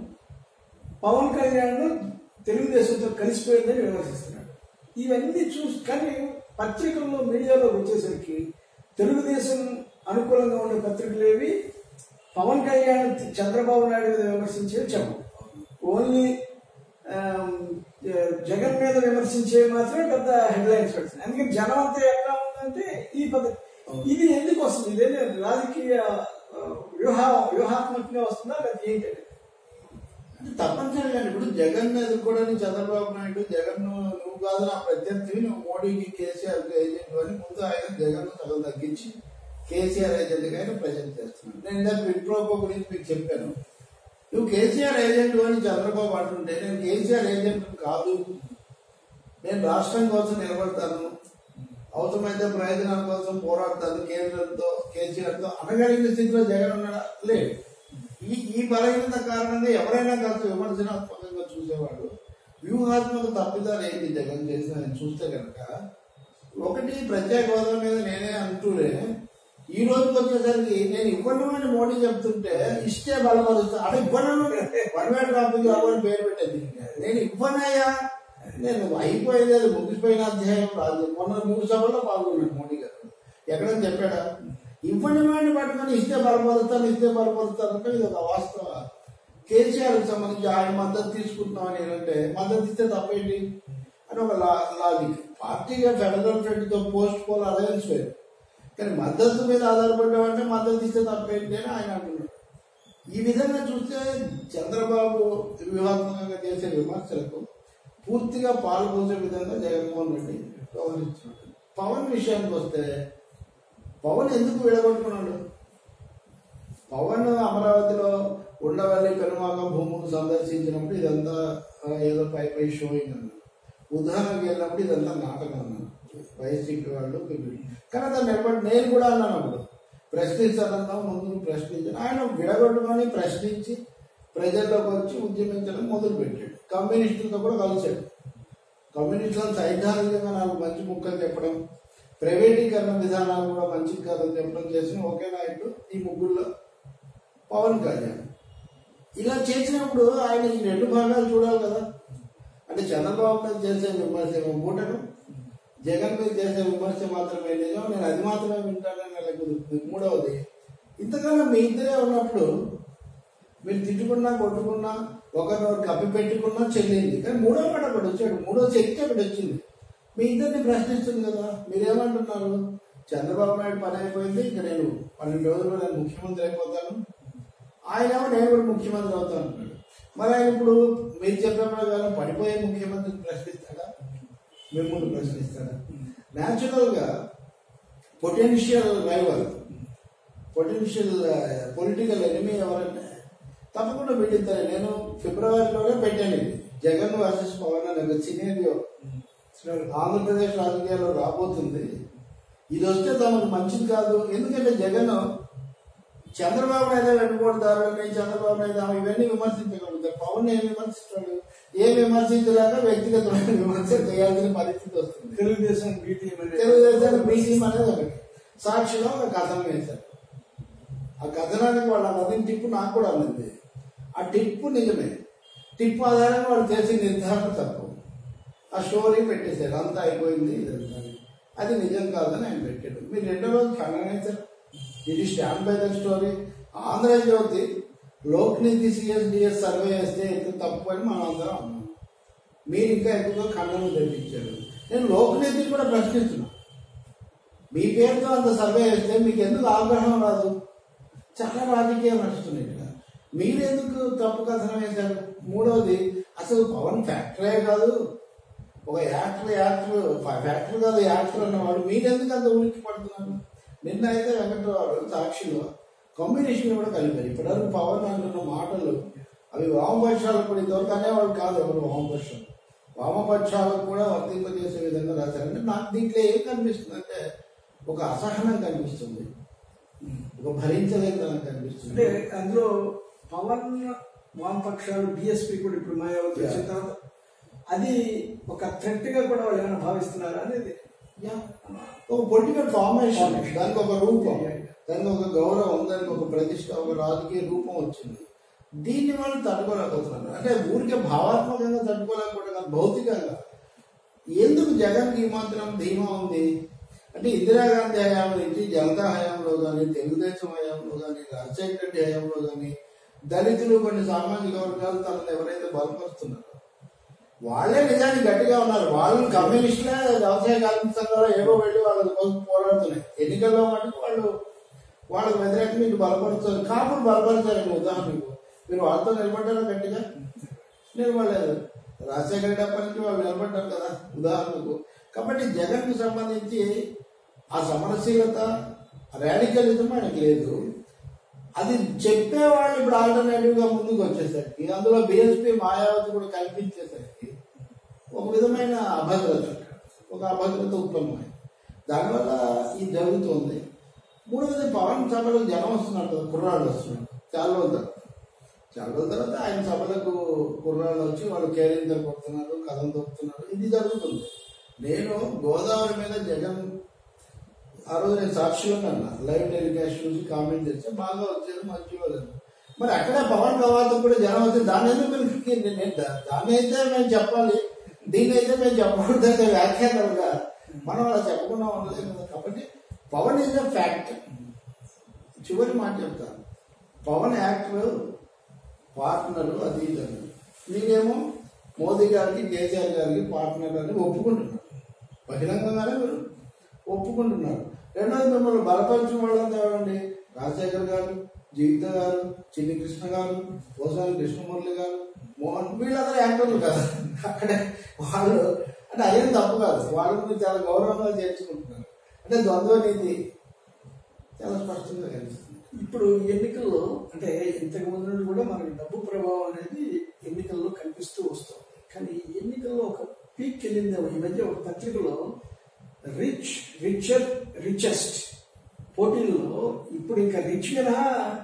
S3: పవన్ కళ్యాణ్ తెలుగుదేశంతో కలిసిపోయిందని విమర్శిస్తున్నాడు ఇవన్నీ చూసి కానీ పత్రికల్లో మీడియాలో వచ్చేసరికి తెలుగుదేశం అనుకూలంగా ఉండే పత్రికలు ఏవి పవన్ కళ్యాణ్ చంద్రబాబు నాయుడు మీద విమర్శించేవి చెప్పవు ఓన్లీ ఆమ్, జగన్ మీద విమర్శించేవి మాత్రమే పెద్ద హెడ్లైన్స్ పెడుతుంది అందుకని జనం అంతా ఎట్లా ఉందంటే ఈ పద్ధతి ఇది ఎందుకు వస్తుంది ఇదేంటి రాజకీయ ఆ, వ్యూహ వ్యూహాత్మకంగా వస్తుందా లేదా ఏంటంటే
S2: అంటే తప్పనిసరిగా ఇప్పుడు జగన్ ఎదుర్కోవడానికి చంద్రబాబు నాయుడు జగన్ నువ్వు కాదు నా ప్రత్యర్థి నువ్వు మోడీకి కేసీఆర్ ఏజెంట్ అని ముందు ఆయన జగన్ సగం తగ్గించి కేసీఆర్ ఏజెంట్ గా ఆయన ప్రజెంట్ చేస్తున్నాడు నేను ఇందాక విప్రోపో గురించి మీకు చెప్పాను నువ్వు కేసీఆర్ ఏజెంట్ అని చంద్రబాబు అంటుంటే నేను కేసీఆర్ ఏజెంట్ కాదు నేను రాష్ట్రం కోసం నిలబడతాను అవసరమైతే ప్రయోజనాల కోసం పోరాడతాను కేంద్రంతో కేసీఆర్తో అనగలిగిన స్థితిలో జగన్ ఉన్నాడా లేదు ఈ ఈ బలహీనత కారణంగా ఎవరైనా కాస్త విమర్శనాత్మకంగా చూసేవాడు వ్యూహాత్మక తప్పిదాలు ఏంటి జగన్ చేసిన నేను చూస్తే కనుక ఒకటి ప్రత్యేక హోదా మీద నేనే అంటూనే ఈ రోజుకి వచ్చేసరికి నేను ఇవ్వడం మోడీ చెప్తుంటే ఇస్తే బలపరుస్తా అక్కడ ఇవ్వడం వన్ వే ట్రాఫిక్ రాబోయే పేరు పెట్టేది నేను ఇవ్వనయ్యా నేను అయిపోయేది అది ముగిసిపోయిన అధ్యాయం రాదు మొన్న మూడు సభల్లో పాల్గొన్నాను మోడీ గారు ఎక్కడని చెప్పాడా ఇవ్వని వాడిని పట్టుకొని ఇస్తే బలపరుస్తాను ఇస్తే బలపరుస్తాను అంటే ఇది ఒక వాస్తవ కేసీఆర్ కి సంబంధించి ఆయన మద్దతు తీసుకుంటున్నామని ఏంటంటే మద్దతు ఇస్తే తప్పేంటి అని ఒక లా లాజిక్ పార్టీగా ఫెడరల్ ఫ్రంట్ తో పోస్ట్ పోల్ అలయన్స్ వేరు కానీ మద్దతు మీద ఆధారపడ్డామంటే మద్దతు ఇస్తే తప్పేంటి అని ఆయన అంటున్నాడు ఈ విధంగా చూస్తే చంద్రబాబు వ్యూహాత్మకంగా చేసే విమర్శలకు పూర్తిగా పాల్గొనే విధంగా జగన్మోహన్ రెడ్డి వ్యవహరిస్తున్నాడు పవన్ విషయానికి వస్తే పవన్ ఎందుకు విడగొట్టుకున్నాడు పవన్ అమరావతిలో ఉండవల్లి పెనుమాక భూములు సందర్శించినప్పుడు ఇదంతా ఆ, ఏదో పై పై షోయింగ్ అన్నారు ఉదాహరణకి వెళ్ళినప్పుడు ఇదంతా నాటకం అన్నారు వైసీపీ వాళ్ళు పిల్లలు. కానీ దాన్ని నిలబడి నేను కూడా అన్నాను అప్పుడు ప్రశ్నిస్తానన్నా ముందు ప్రశ్నించాను ఆయన విడగొట్టుకొని ప్రశ్నించి ప్రజల్లోకి వచ్చి ఉద్యమించడం మొదలు పెట్టాడు కమ్యూనిస్టులతో కూడా కలిశాడు కమ్యూనిస్టులను సైద్ధాంతికంగా నాకు మంచి ముక్కలు చెప్పడం ప్రైవేటీకరణ విధానాలు కూడా మంచి కాదని చెప్పడం చేసిన ఒకే నాయకుడు ఈ ముగ్గురులో పవన్ కళ్యాణ్ ఇలా చేసినప్పుడు ఆయన ఈ రెండు భాగాలు చూడాలి కదా అంటే చంద్రబాబు మీద చేసే విమర్శ ఏమో మూటను జగన్ మీద చేసే విమర్శ మాత్రమే నిజం నేను అది మాత్రమే వింటానని నాకు కుదురుతుంది. మూడవది ఇంతకాలం మీ ఇద్దరే ఉన్నప్పుడు మీరు తిట్టుకున్నా కొట్టుకున్నా ఒకరినొకరు కప్పి పెట్టుకున్నా చెల్లింది కానీ మూడో మాట అక్కడ వచ్చాడు మూడో శక్తి అక్కడ వచ్చింది మీ ఇద్దరిని ప్రశ్నిస్తుంది కదా మీరేమంటున్నారు చంద్రబాబు నాయుడు పని అయిపోయింది ఇక నేను పన్నెండు రోజుల్లో నేను ముఖ్యమంత్రి అయిపోతాను ఆయన ఏమో నేను కూడా ముఖ్యమంత్రి అవుతాను అంటున్నాడు మరి ఆయన ఇప్పుడు మీరు చెప్పిన ప్రకారం పడిపోయే ముఖ్యమంత్రిని ప్రశ్నిస్తాడా మిమ్మల్ని ప్రశ్నిస్తాడా న్యాచురల్ గా potential rival potential political enemy ఎవరంటే తప్పకుండా వీళ్ళిద్దరే నేను ఫిబ్రవరిలోనే పెట్టాను ఇది జగన్ వర్సెస్ పవన్ అనే ఒక సినేరియో ఆంధ్రప్రదేశ్ రాజకీయాల్లో రాబోతుంది ఇది వస్తే తమకు మంచిది కాదు ఎందుకంటే జగన్ చంద్రబాబు నాయుడు వెనుకోడతారని చంద్రబాబు నాయుడు ఆమె ఇవన్నీ విమర్శించగలుగుతారు పవన్ ఏం విమర్శిస్తాడు ఏం విమర్శించలేక వ్యక్తిగతమైన విమర్శ చేయాల్సిన పరిస్థితి వస్తుంది
S3: తెలుగుదేశం బీటీఎం అనేది
S2: తెలుగుదేశం బీసీఎం అనేది ఒకటి సాక్షిలో ఒక కథనం వేశారు ఆ కథనానికి వాళ్ళు అన్నది టిప్పు నాకు కూడా అన్నది ఆ టిప్పు నిజమే టిప్పు ఆధారంగా వాళ్ళు చేసే నిర్ధారణ తప్పు ఆ స్టోరీ పెట్టేశారు అంతా అయిపోయింది ఇదంతా అని. అది నిజం కాదని ఆయన పెట్టాడు మీరు రెండో రోజు ఖండనేశారు ఇది stand by the story Andhra Jyothi Lokniti CSDS survey చేస్తే ఎంత తప్పు అని మనం అందరం అన్నాం మీరు ఇంకా ఎక్కువగా ఖండన తెప్పించారు నేను లోక్నీతిని కూడా ప్రశ్నిస్తున్నా మీ పేరుతో అంత సర్వే చేస్తే మీకు ఎందుకు ఆగ్రహం రాదు చాలా రాజకీయాలు నడుస్తున్నాయి ఇక్కడ మీరు ఎందుకు తప్పు కథనం వేశారు మూడవది అసలు పవన్ ఫ్యాక్టరే కాదు ఒక యాక్టర్ యాక్టర్ ఫ్యాక్టర్ కాదు యాక్టర్ అన్నవాడు మీరెందుకు అంత ఉనికి పడుతున్నారు నిన్న అయితే వెంకటరావు సాక్షిలో కాంబినేషన్ కూడా కలిపారు ఇప్పటివరకు పవన్ అంటున్న మాటలు అవి వామపక్షాలకు కూడా ఇంతవరకు అనేవాళ్ళు కాదు ఎవరు వామపక్షం వామపక్షాలకు కూడా వర్తింపజేసే విధంగా రాశారంటే నాకు దీంట్లో ఏం కనిపిస్తుంది అంటే ఒక అసహనం కనిపిస్తుంది ఒక భరించలేనితనం కనిపిస్తుంది
S3: అంటే అందులో పవన్ వామపక్షాలు బిఎస్పీ కూడా ఇప్పుడు మాయావతి వచ్చిన తర్వాత అది ఒక థ్రెట్ గా కూడా వాళ్ళు ఏమైనా భావిస్తున్నారా అనేది
S2: యా. ఒక పొలిటికల్ ఫార్మేషన్
S3: Formation.
S2: దానికి ఒక రూపం
S3: Yeah, yeah.
S2: దానికి ఒక గౌరవం దానికి ఒక ప్రతిష్ట ఒక రాజకీయ రూపం వచ్చింది దీన్ని వాళ్ళు తట్టుకోలేకపోతున్నారు అంటే ఊరికే భావాత్మకంగా తట్టుకోలేకపోవడం కాదు, భౌతికంగా ఎందుకు జగన్ ఈ మాత్రం ధీమా ఉంది అంటే ఇందిరాగాంధీ హయాంలో నుంచి జనతా హయాంలో కానీ తెలుగుదేశం హయాంలో కానీ రాజశేఖర రెడ్డి హయాంలో కానీ దళితులు కొన్ని సామాజిక వర్గాలు తనను ఎవరైతే బలపరుస్తున్నారో వాళ్ళే నిజానికి గట్టిగా ఉన్నారు వాళ్ళు కమ్యూనిస్టులే వ్యవసాయ కార్మిక సంఘాలు ఏవో వెళ్ళి వాళ్ళ కోసం పోరాడుతున్నాయి ఎన్నికల్లో మటుకు వాళ్ళు వాళ్ళకి వ్యతిరేకంగా ఇటు బలపరుస్తారు కాపులు బలపరుస్తారు ఉదాహరణకు మీరు వాళ్ళతో నిలబడ్డారా గట్టిగా నిలబడలేదు రాజశేఖర రెడ్డి అప్పటి నుంచి వాళ్ళు నిలబడ్డారు కదా ఉదాహరణకు కాబట్టి జగన్ కు సంబంధించి ఆ సమరశీలత రాడికలిజం ఆయనకి లేదు అది చెప్పేవాళ్ళు ఇప్పుడు ఆల్టర్నేటివ్ గా ముందుకు వచ్చేసరికి అందులో బిఎస్పీ మాయావతి కూడా కల్పించేసరికి ఒక విధమైన అభద్రత ఒక అభద్రత ఉత్పన్నమైంది దానివల్ల ఇది జరుగుతుంది మూడవది పవన్ సభలకు జనం వస్తున్నారు కదా కుర్రాళ్ళు వస్తున్నారు చాలా రోజుల తర్వాత చాలా రోజుల తర్వాత ఆయన సభలకు కుర్రాళ్ళు వచ్చి వాళ్ళు కేరింతలు కొడుతున్నారు కథం తొక్కుతున్నారు ఇది జరుగుతుంది నేను గోదావరి మీద జగన్ ఆ రోజు నేను సాక్షిలో అన్నా లైవ్ టెలికాస్ట్ చూసి కామెంట్ చేస్తే బాగా వచ్చేది మంచిగా లేదు మరి అక్కడ పవన్ కవాతం కూడా జనం వస్తే దాని ఎందుకు మీరు నేను- నేను దా- దాన్ని అయితే మేము చెప్పాలి దీన్ని అయితే మేము చెప్పకూడదు అంటే వ్యాఖ్యాతలుగా మనం అలా చెప్పకుండా ఉండలేము కదా కాబట్టి పవన్ ఇస్ అ ఫ్యాక్ట్ చివరి మాట చెప్తాను పవన్ యాక్టర్ పార్ట్నర్ అది ఇది అని. మీరేమో మోదీ గారికి కేసీఆర్ గారికి పార్ట్నర్ అని ఒప్పుకుంటున్నారు బహిరంగంగానే మీరు ఒప్పుకుంటున్నారు రెండోది మిమ్మల్ని బలపరిచిన వాళ్ళంతా ఎవరండి రాజశేఖర్ గారు జీవిత గారు చిన్ని కృష్ణ గారు ఓసాని కృష్ణమురళి గారు మోహన్ వీళ్ళందరూ యాక్టర్లు కదా అక్కడే వాళ్ళు అంటే అయ్యేది తప్పు కాదు వాళ్ళు మీరు చాలా గౌరవంగా చేర్చుకుంటున్నారు అంటే ద్వంద్వ నీతి చాలా స్పష్టంగా కనిపిస్తుంది
S3: ఇప్పుడు ఎన్నికల్లో అంటే ఇంతకు ముందు నుండి కూడా మనకి డబ్బు ప్రభావం అనేది ఎన్నికల్లో కనిపిస్తూ వస్తుంది కానీ ఈ ఎన్నికల్లో ఒక పీక్ వెళ్ళింది ఈ మధ్య ఒక పత్రికలో రిచ్ రిచర్ రిచెస్ట్ పోటీల్లో ఇప్పుడు ఇంకా రిచ్ మినహా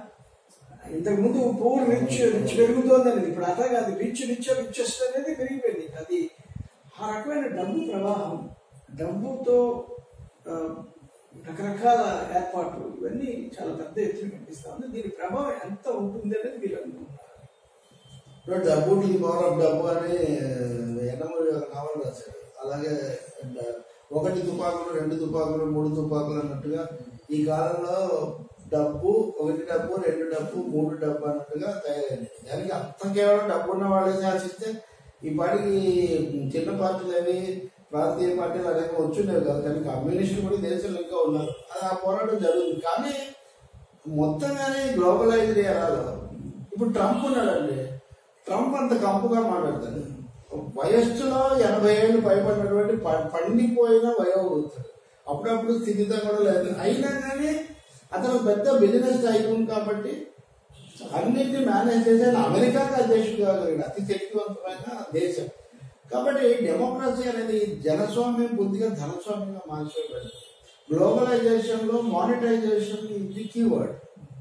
S3: ఇంతకు ముందు పూర్ రిచ్ రిచ్ పెరుగుతోంది అనేది ఇప్పుడు అట్లా కాదు రిచ్ రిచ్ రిచెస్ట్ అనేది పెరిగిపోయింది అది ఆ రకమైన డబ్బు ప్రవాహం డబ్బుతో ఆ, రకరకాల ఏర్పాట్లు ఇవన్నీ చాలా పెద్ద ఎత్తున కనిపిస్తా ఉంది దీని ప్రభావం ఎంత ఉంటుంది అనేది మీరు అనుకుంటున్నారు
S2: ఇప్పుడు డబ్బు టు ది పవర్ ఆఫ్ డబ్బు అని ఎండమూరి ఒక నావల్ రాశాడు అలాగే డ- ఒకటి తుపాకులు రెండు తుపాకులు మూడు తుపాకులు అన్నట్టుగా ఈ కాలంలో డబ్బు ఒకటి డబ్బు రెండు డబ్బు మూడు డబ్బు అన్నట్టుగా తయారైంది దానికి అంత కేవలం డబ్బు ఉన్న వాళ్ళే శాసిస్తే ఈ పాటికి చిన్న పార్టీలు అవి ప్రాంతీయ పార్టీలు అనేవి వచ్చిండేవి కాదు కానీ కమ్యూనిస్టులు కూడా దేశంలో ఇంకా ఉన్నారు అది ఆ పోరాటం జరుగుతుంది కానీ మొత్తంగానే గ్లోబలైజ్డ్ ఎరాలో ఇప్పుడు ట్రంప్ ఉన్నాడండి ట్రంప్ అంత కంపుగా మాట్లాడతాడు వయస్సులో ఎనభై ఏళ్ళు భయపడినటువంటి ప- పండిపోయిన వయోవృద్ధుడు అప్పుడప్పుడు స్థితితో కూడా లేదు అయినా కానీ అతను పెద్ద బిజినెస్ టైకూన్ కాబట్టి అన్నింటినీ మేనేజ్ చేసే అమెరికాకి అధ్యక్షుడు కాగలిగాడు అతి శక్తివంతమైన దేశం కాబట్టి డెమోక్రసీ అనేది జనస్వామ్యం బుద్ధిగా ధనస్వామ్యంగా మార్చిపోయింది గ్లోబలైజేషన్ లో మానిటైజేషన్ ఇది keyword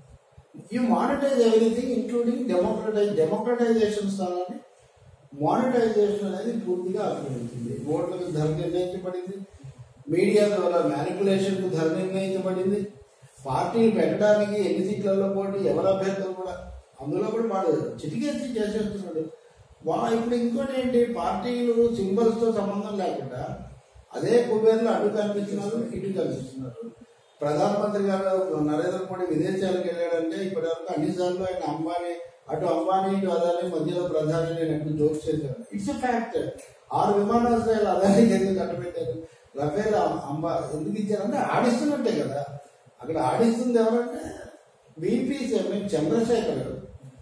S2: you monetise everything including democratise democratisation స్థానాన్ని మానిటైజేషన్ అనేది పూర్తిగా ఆక్రమించింది ఓట్లకు ధర నిర్ణయించబడింది మీడియా ద్వారా మ్యానిపులేషన్ కు ధర నిర్ణయించబడింది పార్టీలు పెట్టడానికి ఎన్ని సీట్లలో పోటీ ఎవరు అభ్యర్థులు కూడా అందులో కూడా వాడు చిటికేసి చేసేస్తున్నాడు వా ఇప్పుడు ఇంకోటి ఏంటి పార్టీలు సింబల్స్ తో సంబంధం లేకుండా అదే కుబేర్లు అటు కనిపిస్తున్నారు ఇటు కనిపిస్తున్నారు ప్రధానమంత్రి గారు నరేంద్ర మోడీ విదేశాలకు వెళ్ళాడంటే ఇప్పటి వరకు అన్నిసార్లు ఆయన అంబానీ అటు అంబానీ ఇటు అదాని మధ్యలో ప్రధాని నేను జోక్ చేశారు ఇట్స్ ఎ ఫ్యాక్ట్ ఆరు విమానాశ్రయాలు అదానికి ఎందుకు కట్టబెట్టారు రఫేల్ అంబా ఎందుకు ఇచ్చారంటే ఆడిస్తున్నట్టే కదా అక్కడ ఆడిస్తుంది ఎవరంటే బీపీ చంద్రశేఖర్ గారు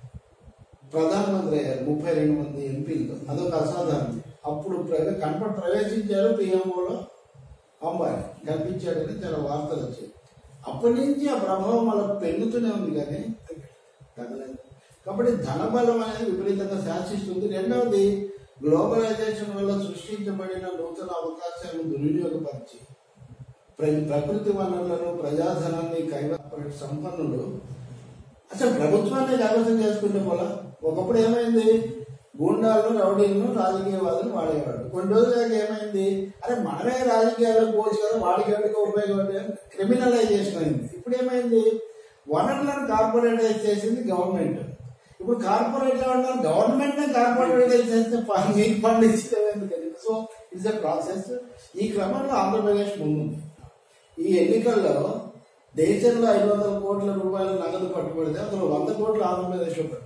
S2: ప్రధానమంత్రి అయ్యారు ముప్పై రెండు మంది ఎంపీలతో అదొక అసాధారణం అప్పుడు ప్ర- కనపడి ప్రవేశించారు పిఎంఓలో అంబానీ కనిపించాడని చాలా వార్తలు వచ్చాయి అప్పటి నుంచి ఆ ప్రభావం అలా పెరుగుతూనే ఉంది కానీ తగ్గలేదు కాబట్టి ధనబలం అనేది విపరీతంగా శాసిస్తుంది రెండవది గ్లోబలైజేషన్ వల్ల సృష్టించబడిన నూతన అవకాశాలను దుర్వినియోగపరిచి ప్ర- ప్రకృతి వనరులను ప్రజాధనాన్ని కైవసం సంపన్నులు అసలు ప్రభుత్వాన్ని కైవసం చేసుకుంటే పోలా ఒకప్పుడు ఏమైంది గూండాలను రౌడీలను రాజకీయవాదులు వాడేవాడు కొన్ని రోజులకి ఏమైంది అరే మనమే రాజకీయాలకు పోవచ్చు కదా వాడికి ఎవరికి ఉపయోగపడే క్రిమినలైజేషన్ అయింది ఇప్పుడు ఏమైంది వనరులను కార్పొరేటైజ్ చేసింది గవర్నమెంట్ ఇప్పుడు కార్పొరేట్ ఉన్నారు గవర్నమెంట్ కార్పొరేటైజ్ చేస్తే ప- మీకు ఫండ్ ఇచ్చేది సో ఇట్స్ ఎ ప్రాసెస్ ఈ క్రమంలో ఆంధ్రప్రదేశ్ ముందుంది ఈ ఎన్నికల్లో దేశంలో ఐదు వందల కోట్ల రూపాయల నగదు పట్టుబడితే అందులో వంద కోట్లు ఆంధ్రప్రదేశ్లో పట్టు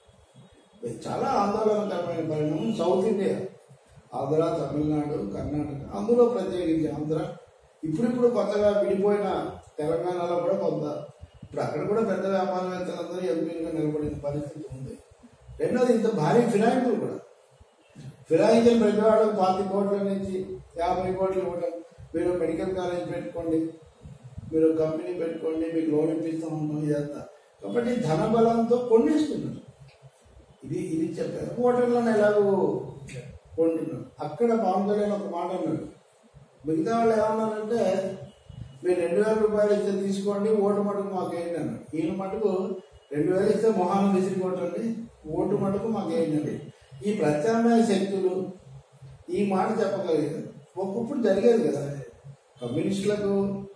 S2: ఇది చాలా ఆందోళనకరమైన పరిణామం సౌత్ ఇండియా ఆంధ్ర తమిళనాడు కర్ణాటక అందులో ప్రత్యేకించి ఆంధ్ర ఇప్పుడిప్పుడు కొత్తగా విడిపోయిన తెలంగాణలో కూడా కొంత ఇప్పుడు అక్కడ కూడా పెద్ద వ్యాపారవేత్తలందరూ ఎంపీలుగా నిలబడిన పరిస్థితి ఉంది రెండోది ఇంత భారీ ఫిరాయింపులు కూడా ఫిరాయింపులు ప్రతివాడు పాతి కోట్ల నుంచి యాభై కోట్లు ఇవ్వడం మీరు మెడికల్ కాలేజ్ పెట్టుకోండి మీరు కంపెనీ పెట్టుకోండి మీకు లోన్ ఇప్పిస్తాం ఉంటాం ఇదంతా కాబట్టి ధన బలంతో కొనేస్తున్నారు ఇది ఇది చెప్పారు ఓటర్లను ఎలాగో కొంటున్నారు అక్కడ పవన్ కళ్యాణ్ ఒక మాట అన్నాడు మిగతా వాళ్ళు ఏమన్నారంటే మీరు రెండు వేల రూపాయలు ఇస్తే తీసుకోండి ఓటు మటుకు మాకు వేయండి అన్నాడు ఈయన మటుకు రెండు వేలు ఇస్తే మొహాన్ని విసిరి కొట్టండి ఓటు మటుకు మాకు వేయండి అన్నాడు. ఈ ప్రత్యామ్నాయ శక్తులు ఈ మాట చెప్పగలిగారు ఒకప్పుడు జరిగేది కదా కమ్యూనిస్టులకు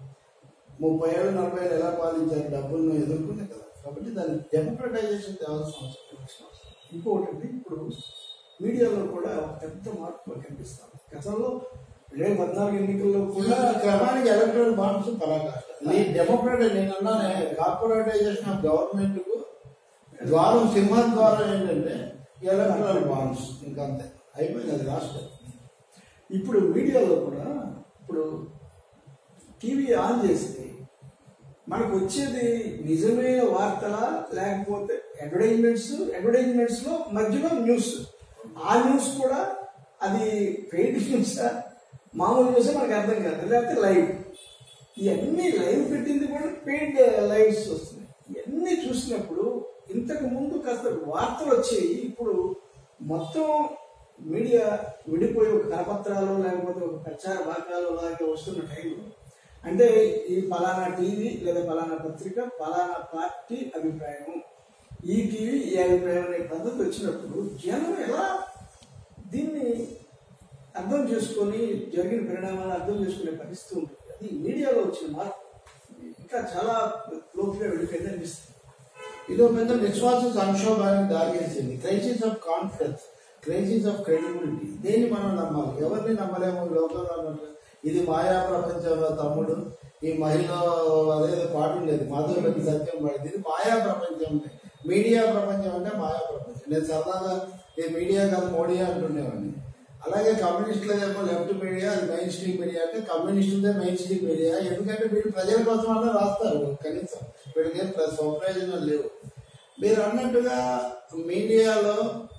S2: ముప్పై ఏళ్ళు నలభై ఏళ్ళు ఎలా పాలించారు డబ్బులను ఎదుర్కొనే కదా కాబట్టి దాన్ని డెమోక్రటైజేషన్ తేవాల్సిన అవసరం ఉంది.
S3: ఇంకొకటి ఇప్పుడు మీడియాలో కూడా ఒక పెద్ద మార్పు కనిపిస్తాం గతంలో రెండు పద్నాలుగు ఎన్నికల్లో
S2: కూడా
S3: కూడా
S2: క్రమానికి ఎలక్ట్రల్ బాండ్స్ పరాకాష్ట ఈ డెమోక్రట్ నేను అన్నానే కార్పొరేటైజేషన్ ఆఫ్ గవర్నమెంట్ కు ద్వారం సింహద్వారం ఏంటంటే ఎలక్ట్రల్ బాండ్స్ ఇంకంతే అయిపోయింది అది లాస్ట్
S3: ఇప్పుడు మీడియాలో కూడా ఇప్పుడు టీవీ ఆన్ చేస్తే మనకు వచ్చేది నిజమైన వార్తలా లేకపోతే అడ్వర్టైజ్మెంట్స్ అడ్వర్టైజ్మెంట్స్ లో మధ్యలో న్యూస్ ఆ న్యూస్ కూడా అది పెయిడ్ న్యూసా మామూలు న్యూస్ మనకు అర్థం కాదు లేకపోతే లైవ్ ఇవన్నీ లైవ్ పెట్టింది కూడా పెయిడ్ లైవ్స్ వస్తున్నాయి ఇవన్నీ చూసినప్పుడు ఇంతకు ముందు కాస్త వార్తలు వచ్చాయి ఇప్పుడు మొత్తం మీడియా విడిపోయి ఒక కరపత్రాలు లేకపోతే ఒక ప్రచార భాగాలు లాగా వస్తున్న టైంలో అంటే ఈ పలానా టీవీ లేదా పలానా పత్రిక పలానా పార్టీ అభిప్రాయం ఈ టీవీ ఈ అభిప్రాయం అనే పద్ధతి వచ్చినప్పుడు జనం ఎలా దీన్ని అర్థం చేసుకొని జరిగిన పరిణామాలను అర్థం చేసుకునే పరిస్థితి ఉంటుంది అది మీడియాలో వచ్చిన మార్పు ఇంకా చాలా లోతుగా వెళ్ళిపోయింది అనిపిస్తుంది
S2: ఇది ఒక పెద్ద విశ్వాస సంక్షోభానికి దారితీసింది crisis of confidence crisis of credibility దేన్ని మనం నమ్మాలి ఎవరిని నమ్మలేము ఈ లోకంలో అన్నట్లు. ఇది మాయా ప్రపంచంలో తమ్ముడు ఈ మహిళ అదేదో పాట ఉండేది మాధవపతి సత్యం పడింది ఇది మాయా ప్రపంచం మీడియా ప్రపంచం అంటే మాయా ప్రపంచం నేను సరదాగా ఇది మీడియా కాదు మోడీ అంటుండేవాడిని అలాగే కమ్యూనిస్టులదేమో లెఫ్ట్ మీడియా అది మెయిన్ స్ట్రీమ్ మీడియా అంటే కమ్యూనిస్టులదే మెయిన్ స్ట్రీమ్ మీడియా ఎందుకంటే వీళ్ళు ప్రజల కోసం అన్న రాస్తారు కనీసం వీళ్ళకి ఏం ప్ర- స్వప్రయోజనాలు లేవు మీరు అన్నట్టుగా మీడియాలో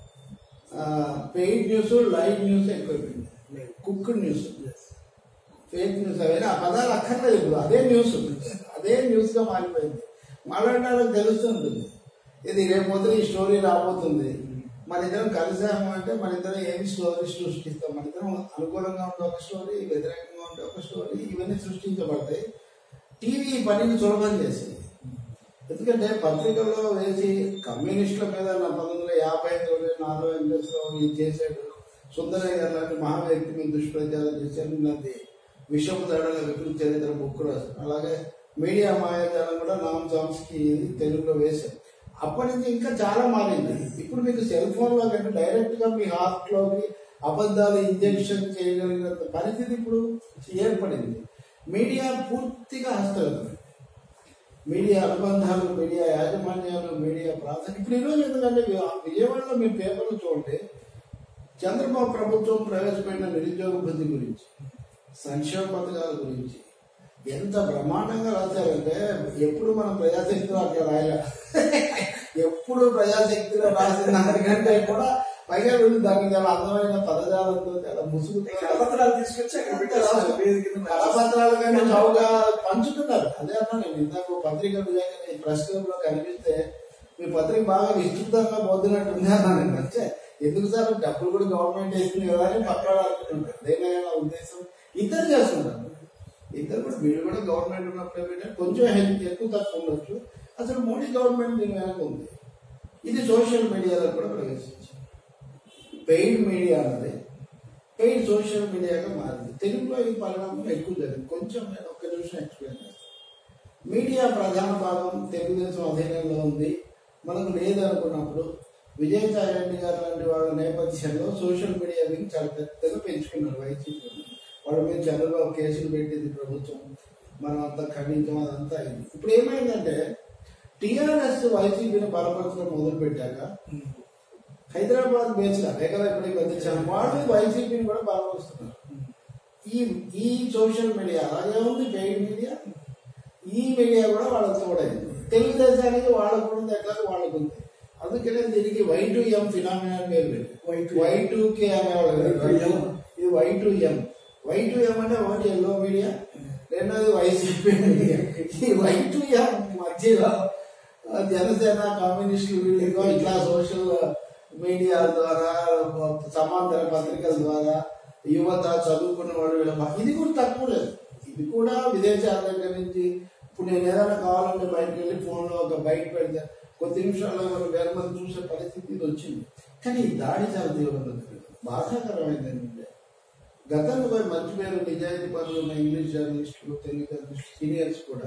S2: పెయిడ్ న్యూస్ లైవ్ న్యూస్ ఎక్కువైపోయింది కుక్డ్ న్యూస్ ఫేక్ న్యూస్ అవన్నీ ఆ పదాలు అక్కర్లేదు ఇప్పుడు అదే న్యూస్ అదే న్యూస్ గా మారిపోయింది మాట్లాడిన వాళ్ళకి తెలుస్తుంది ఇది రేపు పొద్దున ఈ స్టోరీ రాబోతుంది మన ఇద్దరం కలిసాము అంటే మన ఇద్దరం ఏమి స్టోరీ సృష్టిస్తాం మన ఇద్దరం అనుకూలంగా ఉంటే ఒక స్టోరీ వ్యతిరేకంగా ఉంటే ఒక స్టోరీ ఇవన్నీ సృష్టించబడతాయి టీవీ ఈ పనిని సులభం చేసింది ఎందుకంటే పత్రికల్లో వేసి కమ్యూనిస్టుల మీద నా పంతొమ్మిది వందల యాభై తొమ్మిది నాలుగు వెంకటేశ్వర ఇది చేశాడు సుందరయ్య గారు లాంటి మహా వ్యక్తి మీద దుష్ప్రచారం చేశాడు నది విషపు తడల వికృతి చరిత్ర బుక్ రాశారు అలాగే మీడియా మాయాజాలం కూడా నామ్ చామ్స్కి తెలుగులో వేశారు అప్పటి నుంచి ఇంకా చాలా మారింది ఇప్పుడు మీకు సెల్ ఫోన్ లో కంటే డైరెక్ట్ గా మీ హార్ట్ లోకి అబద్ధాలు ఇంజెక్షన్ చేయగలిగినంత పరిస్థితి ఇప్పుడు ఏర్పడింది మీడియా పూర్తిగా హస్తగతం మీడియా అనుబంధాలు మీడియా యాజమాన్యాలు మీడియా ప్రాధాన్యత ఇప్పుడు ఈరోజు ఎందుకంటే వి- విజయవాడలో మీ పేపర్లు చూడండి చంద్రబాబు ప్రభుత్వం ప్రవేశపెట్టిన నిరుద్యోగ వృద్ధి గురించి సంక్షేమ పథకాల గురించి ఎంత బ్రహ్మాండంగా రాశారంటే ఎప్పుడు మనం ప్రజాశక్తిలో అట్లా రాయలే ఎప్పుడు ప్రజాశక్తిలో రాసిన దానికంటే కూడా పైగా వీళ్ళు దానికి చాలా అందమైన పదజాలంతో చాలా ముసుగుతో
S3: కరపత్రాలు తీసుకొచ్చి అక్కడ పెట్టేస్తారు వేదిక కింద.
S2: కరపత్రాలు కానీ చౌగా పంచుతున్నారు అదే అన్నా నేను ఇందాక పత్రిక విలేకరి ప్రెస్ క్లబ్ లో కనిపిస్తే మీ పత్రిక బాగా విస్తృతంగా పోతున్నట్టు ఉంది అన్నా నేను వచ్చే ఎందుకు సార్ డబ్బులు కూడా గవర్నమెంట్ వేసుకుని కదా అని పక్కన అనుకుంటుంటారు అదేనా నా ఉద్దేశం ఇద్దరు చేస్తుంటారు ఇద్దరు కూడా వీళ్ళు కూడా గవర్నమెంట్ ఉన్నప్పుడు ఏంటంటే కొంచెం హెల్ప్ ఎక్కువ తక్కువ ఉండొచ్చు అసలు మోడీ గవర్నమెంట్ దీని వెనక ఉంది ఇది సోషల్ మీడియాలో కూడా ప్రవేశించింది పెయిడ్ మీడియా అన్నది పెయిడ్ సోషల్ మీడియాగా మారింది తెలుగులో ఈ పరిణామం ఎక్కువ జరిగింది కొంచెం నేను ఒక్క నిమిషం ఎక్స్ప్లెయిన్ చేస్తాను మీడియా ప్రధాన భాగం తెలుగుదేశం అధీనంలో ఉంది మనకు లేదు అనుకున్నప్పుడు విజయసాయి రెడ్డి గారు లాంటి వాళ్ళ నేపథ్యంలో సోషల్ మీడియా వింగ్ చాలా పెద్దగా పెంచుకున్నారు వైసీపీ వాళ్ళ మీద చంద్రబాబు కేసులు పెట్టింది ప్రభుత్వం మనం అంతా ఖండించం అదంతా అయింది ఇప్పుడు ఏమైందంటే టీఆర్ఎస్ వైసీపీని బలపరచడం మొదలు పెట్టాక హైదరాబాద్ బేస్ అదే కదా ఇప్పుడు ఈ మధ్య చాలా వాళ్ళు వైసీపీని కూడా బలపరుస్తున్నారు ఈ ఈ సోషల్ మీడియా అలాగే ఉంది పెయిడ్ మీడియా ఈ మీడియా కూడా వాళ్ళకి తోడైంది తెలుగుదేశానికి వాళ్ళకు ఉంది ఎట్లా వాళ్ళకు ఉంది అందుకనే దీనికి వై టు ఎం ఫినామినా పేరు పెట్టారు. వై టు కే అనేవాళ్ళు కదా. ఇది Y to M Y to M అంటే ఒకటి ఎల్లో మీడియా రెండోది వైసీపీ మీడియా ఈ వై టు ఎం మధ్యలో ఆ, జనసేన కమ్యూనిస్టులు వీళ్ళు ఇదిగో ఇట్లా సోషల్ మీడియా ద్వారా సమాంతర పత్రికల ద్వారా యువత చదువుకున్న వాళ్ళు వీళ్ళ మ- ఇది కూడా తక్కువ లేదు ఇది కూడా విదేశాల దగ్గర నుంచి ఇప్పుడు నేను ఏదైనా కావాలంటే బయటకు వెళ్ళి ఫోన్లో ఒక బయట పెడితే కొద్ది నిమిషాల్లో మనం వేల మంది చూసే పరిస్థితి ఇది వచ్చింది కానీ ఈ దాడి చాలా తీవ్రంగా జరిగింది. బాధాకరమైంది ఏంటంటే గతంలో పోయి మంచి పేరు నిజాయితీ పనులు ఉన్న ఇంగ్లీష్ జర్నలిస్టులు తెలుగు జర్నలిస్టులు సీనియర్స్ కూడా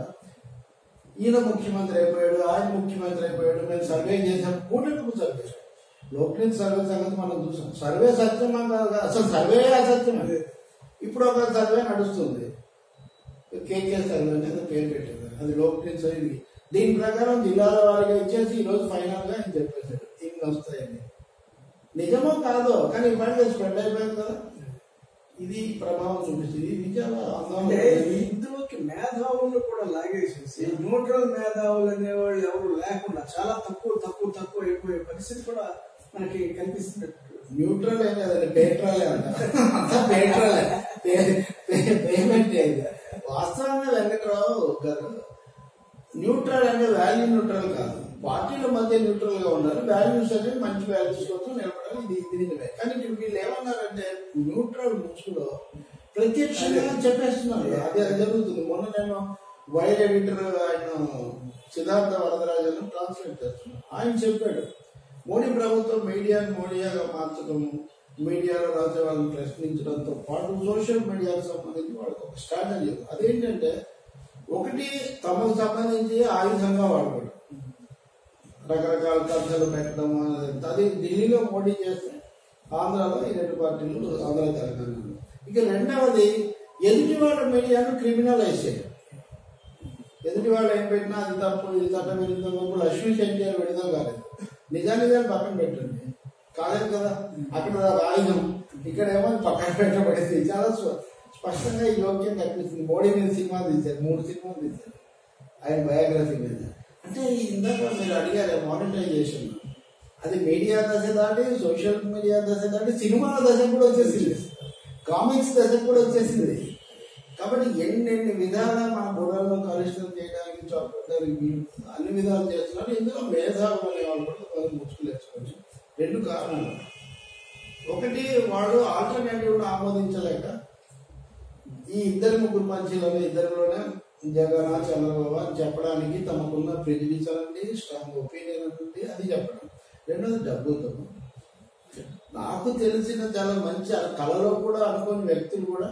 S2: ఈయన ముఖ్యమంత్రి అయిపోయాడు ఆయన ముఖ్యమంత్రి అయిపోయాడు మేము సర్వే చేసాం కూటమికు సర్వే లోక్లిన్ సర్వే సంగతి మనం చూసాం సర్వే సత్యం అన్నారు అసలు సర్వే అసత్యం అది ఇప్పుడు ఒక సర్వే నడుస్తుంది కేకే సర్వే అనేది పేరు పెట్టారు అది లోక్లిన్ సర్వే దీని ప్రకారం జిల్లాల వారిగా ఇచ్చేసి ఈ రోజు ఫైనల్ గా ఆయన చెప్పేశాడు ఇన్ని వస్తాయని నిజమో కాదో కానీ ఇప్పటికే స్ప్రెడ్ అయిపోయింది కదా ఇది ప్రభావం చూపిస్తుంది ఇది చాలా
S3: అంటే
S2: అందమైన
S3: ఇందులోకి మేధావులను కూడా లాగేసేసి న్యూట్రల్ మేధావులు అనేవాళ్ళు ఎవరు లేకుండా చాలా తక్కువ తక్కువ తక్కువ అయిపోయే పరిస్థితి కూడా మనకి కనిపిస్తున్నట్టు
S2: న్యూట్రల్ ఏం కదండి పేట్రలే అంట అంతా పేట్రలే పేమెంట్ అయింది వాస్తవంగా వెంకట్రావు గారు న్యూట్రల్ అంటే వాల్యూ న్యూట్రల్ కాదు పార్టీల మధ్య న్యూట్రల్ గా ఉన్నారు వాల్యూస్ అనేది మంచి వాల్యూస్ కోసం నిలబడాలి ఇది ఇది నిజమే కానీ ఇప్పుడు వీళ్ళు ఏమన్నారంటే న్యూట్రల్ ముసుగులో ప్రత్యక్షంగా చెప్పేస్తున్నారు అది అది జరుగుతుంది మొన్న నేను వైర్ ఎడిటర్ ఆయన సిద్ధార్థ వరదరాజన్ ట్రాన్స్లేట్ చేస్తున్నాను ఆయన చెప్పాడు మోడీ ప్రభుత్వం మీడియాను మోడీయాగా మార్చడము మీడియాలో రాసే వాళ్ళని ప్రశ్నించడంతో పాటు సోషల్ మీడియాకు సంబంధించి వాళ్ళకి ఒక స్ట్రాటజీ ఉంది. అదేంటంటే ఒకటి తమకు సంబంధించి ఆయుధంగా వాడకూడదు రకరకాల కథలు పెట్టడం అనేది అది ఢిల్లీలో మోడీ చేస్తే ఆంధ్రాలో ఈ రెండు పార్టీలు ఆంధ్ర తెలంగాణలో ఇక రెండవది ఎదుటి వాళ్ళ మీడియాను క్రిమినలైజ్ చేయడం ఎదుటి వాళ్ళు ఏం పెట్టినా అది తప్పు ఇది చట్ట విరుద్ధం ఇప్పుడు లక్ష్మీ సెంటర్ విడుదల కాలేదు నిజానిజాలు పక్కన పెట్టండి కాలేదు కదా అక్కడ ఒక ఆయుధం ఇక్కడ ఏమో పక్కన పెట్టబడింది చాలా స్వ- స్పష్టంగా ఈ యోగ్యం కనిపిస్తుంది మోడీ మీద సినిమా తీశారు మూడు సినిమాలు తీశారు ఆయన బయోగ్రఫీ మీద అంటే ఈ ఇందాక మీరు అడిగారు మానిటైజేషన్ అది మీడియా దశ దాటి సోషల్ మీడియా దశ దాటి సినిమాల దశ కూడా వచ్చేసింది కామిక్స్ దశ కూడా వచ్చేసింది కాబట్టి ఎన్నెన్ని విధాలా మన బుర్రలను కలుషితం చేయడానికి చొప్పడానికి అన్ని విధాలు చేస్తున్నారు ఇందులో మేధావులు అనే వాళ్ళు కూడా కొంచెం ముచ్చుకులు వేసుకోవచ్చు రెండు కారణాలు ఒకటి వాళ్ళు ఆల్టర్నేటివ్ ఆమోదించలేక ఈ ఇద్దరు ముగ్గురు పంచీలలో ఇద్దరిలోనే జగన్ చంద్రబాబు అని చెప్పడానికి తమకున్న ప్రిజుడిస్ అనండి స్ట్రాంగ్ ఒపీనియన్ అనండి అది చెప్పడం రెండోది డబ్బుతో నాకు తెలిసిన చాలా మంచి ఆ కళలో కూడా అనుకోని వ్యక్తులు కూడా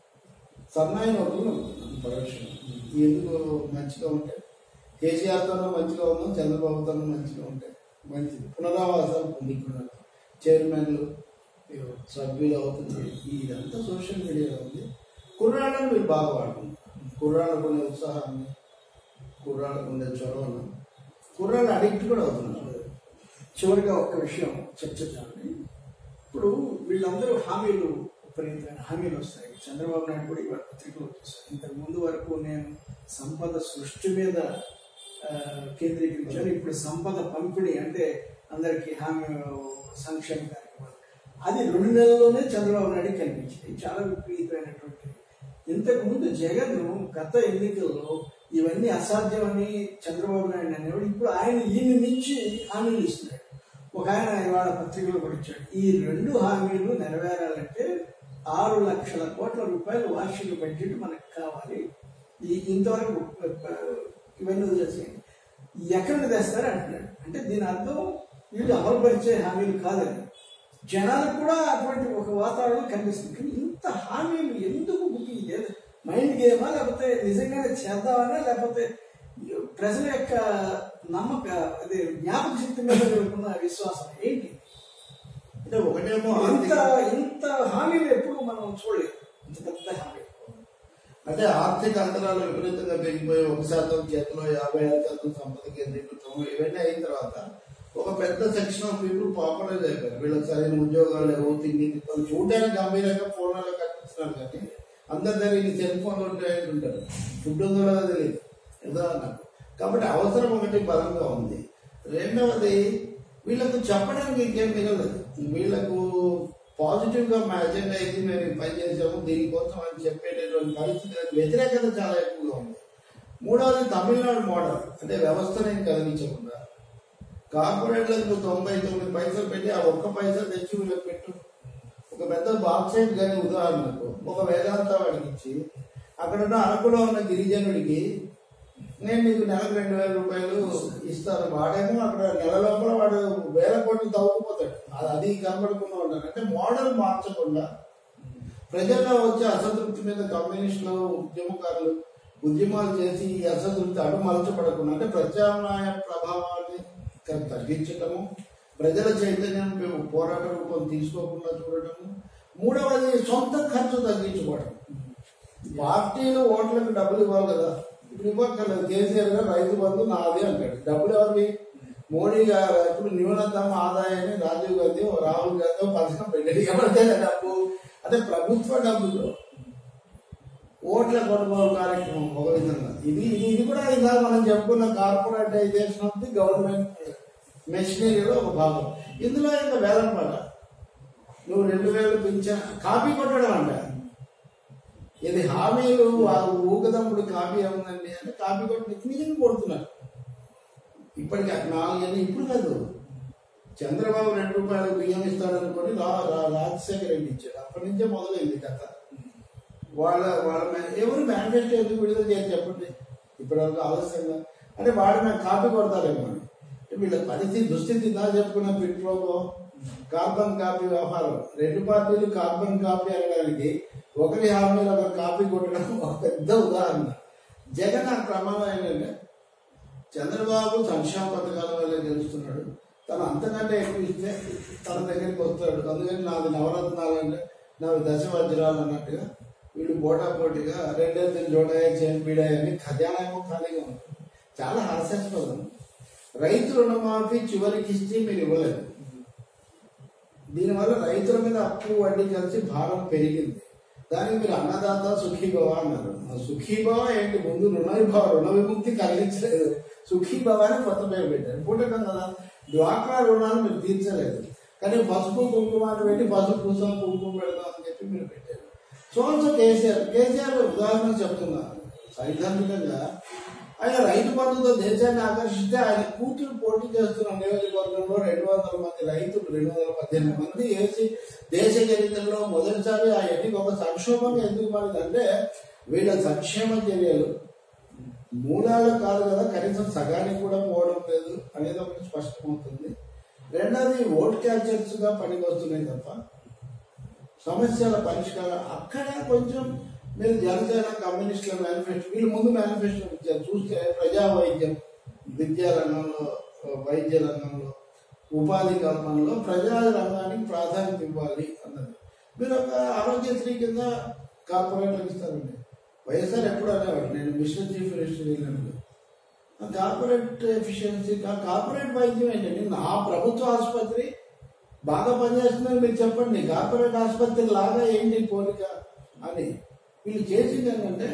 S2: సన్నాయి నోట్లు పరోక్షంగా ఎందుకు మంచిగా ఉంటే కేసీఆర్తోనూ మంచిగా ఉన్నాం చంద్రబాబుతోనూ మంచిగా ఉంటే మంచిది పునరావాసాలు పొందుకున్నారు చైర్మన్లు సభ్యులు అవుతున్నారు ఇదంతా సోషల్ మీడియాలో ఉంది కుర్రాళ్ళని మీరు బాగా వాడుతున్నారు కుర్రాళ్ళకు ఉండే ఉత్సాహాన్ని కుర్రాళ్ళకు ఉండే చొరవను కుర్రాళ్ళు అడిక్ట్ కూడా అవుతున్నారు
S3: చివరిగా ఒక్క విషయం చర్చించాలి ఇప్పుడు వీళ్ళందరూ హామీలు విపరీతమైన హామీలు వస్తాయి చంద్రబాబు నాయుడు కూడా ఇవాళ పత్రికలు వచ్చేసారు ఇంతకు ముందు వరకు నేను సంపద సృష్టి మీద ఆ, కేంద్రీకరించాను ఇప్పుడు సంపద పంపిణీ అంటే అందరికి హామీ సంక్షేమ కార్యక్రమాలు అది రెండు నెలల్లోనే చంద్రబాబు నాయుడు కనిపించింది చాలా విపరీతమైనటువంటి ఇంతకు ముందు జగన్ గత ఎన్నికల్లో ఇవన్నీ అసాధ్యమని చంద్రబాబు నాయుడు అనేవాడు ఇప్పుడు ఆయన ఈయన మించి హామీలు ఇస్తున్నాడు ఒక ఆయన ఇవాళ పత్రికలో కూడా ఇచ్చాడు ఈ రెండు హామీలు నెరవేరాలంటే ఆరు లక్షల కోట్ల రూపాయలు వార్షిక బడ్జెట్ మనకు కావాలి ఈ ఇంతవరకు ఆ, ఇవన్నీ వదిలేసేయండి ఎక్కడ నుండి తెస్తారు అంటున్నాడు అంటే దీని అర్థం వీళ్ళు అమలుపరిచే హామీలు కాదని జనాలకు కూడా అటువంటి ఒక వాతావరణం కనిపిస్తుంది కానీ ఇంత హామీలు ఎందుకు బుకింగ్ లేదు మైండ్ గేమా లేకపోతే నిజంగానే చేద్దామనా లేకపోతే ప్రజల యొక్క నమ్మక అదే జ్ఞాపక శక్తి మీద ఉన్న విశ్వాసం ఏంటి
S2: అంటే ఒకటేమో
S3: ఇంత
S2: ఆర్థిక
S3: ఇంత హామీలు ఎప్పుడు మనం చూడలేదు ఇంత పెద్ద హామీ
S2: అంటే ఆర్థిక అంతరాలు విపరీతంగా పెరిగిపోయి ఒక శాతం చేతిలో యాభై ఆరు శాతం సంపద కేంద్రీకృతం ఇవన్నీ అయిన తర్వాత ఒక పెద్ద సెక్షన్ ఆఫ్ పీపుల్ పాపులర్ అయిపోయారు వీళ్ళకి సరైన ఉద్యోగాలు లేవు తిండి తిప్పలు చూడడానికి గంభీరంగా ఫోన్లలో కనిపిస్తున్నారు కానీ అందరి దగ్గర ఈ సెల్ ఫోన్లు ఉంటాయని ఉంటారు ఫుడ్ ఉందో లేదో తెలియదు ఉదాహరణకు కాబట్టి అవసరం ఒకటి బలంగా ఉంది రెండవది వీళ్ళకు చెప్పడానికి ఇంకేం మిగలదు వీళ్ళకు పాజిటివ్ గా మా ఎజెండా ఇది మేము ఈ పని చేసాము దీనికోసం అని చెప్పేటటువంటి పరిస్థితి వ్యతిరేకత చాలా ఎక్కువగా ఉంది మూడవది తమిళనాడు మోడల్ అంటే వ్యవస్థని కదిలించకుండా కార్పొరేట్లకు తొంభై తొమ్మిది పైసలు పెట్టి ఆ ఒక్క పైసలు తెచ్చి వీళ్ళకి పెట్టు ఒక పెద్ద బాక్సైట్ కానీ ఉదాహరణకు ఒక వేదాంత వాడికి ఇచ్చి అక్కడ ఉన్న అరకులో ఉన్న గిరిజనుడికి నేను నీకు నెలకు రెండు వేల రూపాయలు ఇస్తాను వాడేమో అక్కడ నెల లోపల వాడు వేల కోట్లు తవ్వుకుపోతాడు అది- అది కనబడకుండా ఉంటాడు అంటే మోడల్ మార్చకుండా ప్రజల్లో వచ్చే అసంతృప్తి మీద కమ్యూనిస్టులు ఉద్యమకారులు ఉద్యమాలు చేసి ఈ అసంతృప్తి అడు మలచబడకుండా అంటే ప్రత్యామ్నాయ ప్రభావాన్ని క- తగ్గించటము ప్రజల చైతన్యం పే- పోరాట రూపం తీసుకోకుండా చూడటము మూడవది సొంత ఖర్చు తగ్గించుకోవడం పార్టీలు ఓట్లకు డబ్బులు ఇవ్వాలి కదా ఇప్పుడు ఇవ్వక్కర్లేదు కేసీఆర్ గారు రైతు బంధు నాది అంటాడు డబ్బులు ఎవరివి మోడీ గారు ఇప్పుడు న్యూనతమ ఆదాయాన్ని రాజీవ్ గాంధీ ఓ రాహుల్ గాంధీ ఓ పథకం పెట్టాడు ఎవరిదే డబ్బు అదే ప్రభుత్వ డబ్బులు ఓట్ల కొనుగోలు కార్యక్రమం ఒక విధంగా ఇది ఇది ఇది కూడా ఇలా మనం చెప్పుకున్న కార్పొరేటైజేషన్ ఆఫ్ ది గవర్నమెంట్ మెషినరీలో ఒక భాగం ఇందులో ఇంకా వేలం పాట నువ్వు రెండు వేలు పెంచా కాపీ కొట్టడం అంట ఇది హామీలు వాళ్ళు ఊకదమ్ముడు కాపీ ఏముందండి అంటే కాపీ కొట్టి నిజంగా కొడుతున్నారు ఇప్పటికి నాలుగేళ్ళు ఇప్పుడు కాదు చంద్రబాబు రెండు రూపాయలు బియ్యం ఇస్తాడనుకొని రా రా- రాజశేఖర రెడ్డి ఇచ్చాడు అప్పటి నుంచే మొదలైంది కథ వాళ్ళ వాళ్ళ మే- ఎవరు మేనిఫెస్టో ఎందుకు విడుదల చేసి చెప్పండి ఇప్పటివరకు ఆలస్యంగా అంటే వాడు నాకు కాపీ కొడతారేమో అని అంటే వీళ్ళ పరిస్థితి దుస్థితి ఇందా చెప్పుకున్న పెట్రోలో కార్బన్ కాపీ వ్యవహారం రెండు పార్టీలు కార్బన్ కాపీ అనడానికి ఒకరి హామీలో ఒకరు కాపీ కొట్టడం ఒక పెద్ద ఉదాహరణ జగన్ ఆ క్రమంలో ఏంటంటే చంద్రబాబు సంక్షేమ పథకాల వల్ల గెలుస్తున్నాడు తను అంతకంటే ఎక్కువ ఇస్తే తన దగ్గరికి వస్తాడు అందుకని నాది నవరత్నాలు అంటే నావి దశ వజ్రాలు అన్నట్టుగా వీడు పోటా పోటీగా రెండేళ్ళు జోడాయ చేపీడాయ అని ఖజానా ఏమో ఖాళీగా ఉంటుంది చాలా హాస్యాస్పదం రైతు రుణమాఫీ చివరికి ఇస్తే మీరు ఇవ్వలేదు దీనివల్ల రైతుల మీద అప్పు వడ్డీ కలిసి భారం పెరిగింది దానికి మీరు అన్నదాత సుఖీభవ అన్నారు ఆ సుఖీభవ ఏంటి ముందు రుణ విభావ రుణ విముక్తి కలిగించలేదు సుఖీభవ అని కొత్త పేరు పెట్టారు పూటకం కదా డ్వాక్రా రుణాలు మీరు తీర్చలేదు కానీ పసుపు కుంకుమ అని పెట్టి పసుపు పూసం కుంకుమ పెడతాం అని చెప్పి మీరు పెట్టారు సో సో కేసీఆర్ కేసీఆర్ ఉదాహరణ చెప్తున్నారు సైద్ధాంతికంగా ఆయన రైతు బంధుతో దేశాన్ని ఆకర్షిస్తే ఆయన కూతురు పోటీ చేస్తున్న నియోజకవర్గంలో రెండు వందల మంది రైతులు రెండు వందల పద్దెనిమిది మంది వేసి దేశ చరిత్రలో మొదటిసారి ఆ ఎన్నిక ఒక సంక్షోభంగా ఎందుకు మారిందంటే వీళ్ళ సంక్షేమ చర్యలు మూలాలు కాదు కదా కనీసం సగానికి కూడా పోవడం లేదు అనేది ఒకటి స్పష్టమవుతుంది రెండోది ఓట్ క్యాచర్స్ గా పనికి వస్తున్నాయి తప్ప సమస్యల పరిష్కారం అక్కడ కొంచెం మీరు జనసేన కమ్యూనిస్టుల మేనిఫెస్టో వీళ్ళు ముందు మేనిఫెస్టో ఇచ్చారు చూస్తే ప్రజా వైద్యం విద్యా రంగంలో వైద్య రంగంలో ఉపాధి కల్పనలో ప్రజా రంగానికి ప్రాధాన్యత ఇవ్వాలి అన్నది మీరు ఒక ఆరోగ్యశ్రీ కింద కార్పొరేట్లకు ఇస్తారండి వైఎస్ఆర్ ఎప్పుడు అనేవాడు నేను మిషన్ చీఫ్ మినిస్టర్ వెళ్ళినప్పుడు ఆ కార్పొరేట్ ఎఫిషియన్సీ కార్పొరేట్ వైద్యం ఏంటండి నా ప్రభుత్వ ఆసుపత్రి బాగా పనిచేస్తుందని మీరు చెప్పండి కార్పొరేట్ ఆసుపత్రి లాగా ఏంటి పోలిక అని వీళ్ళు చేసింది ఏంటంటే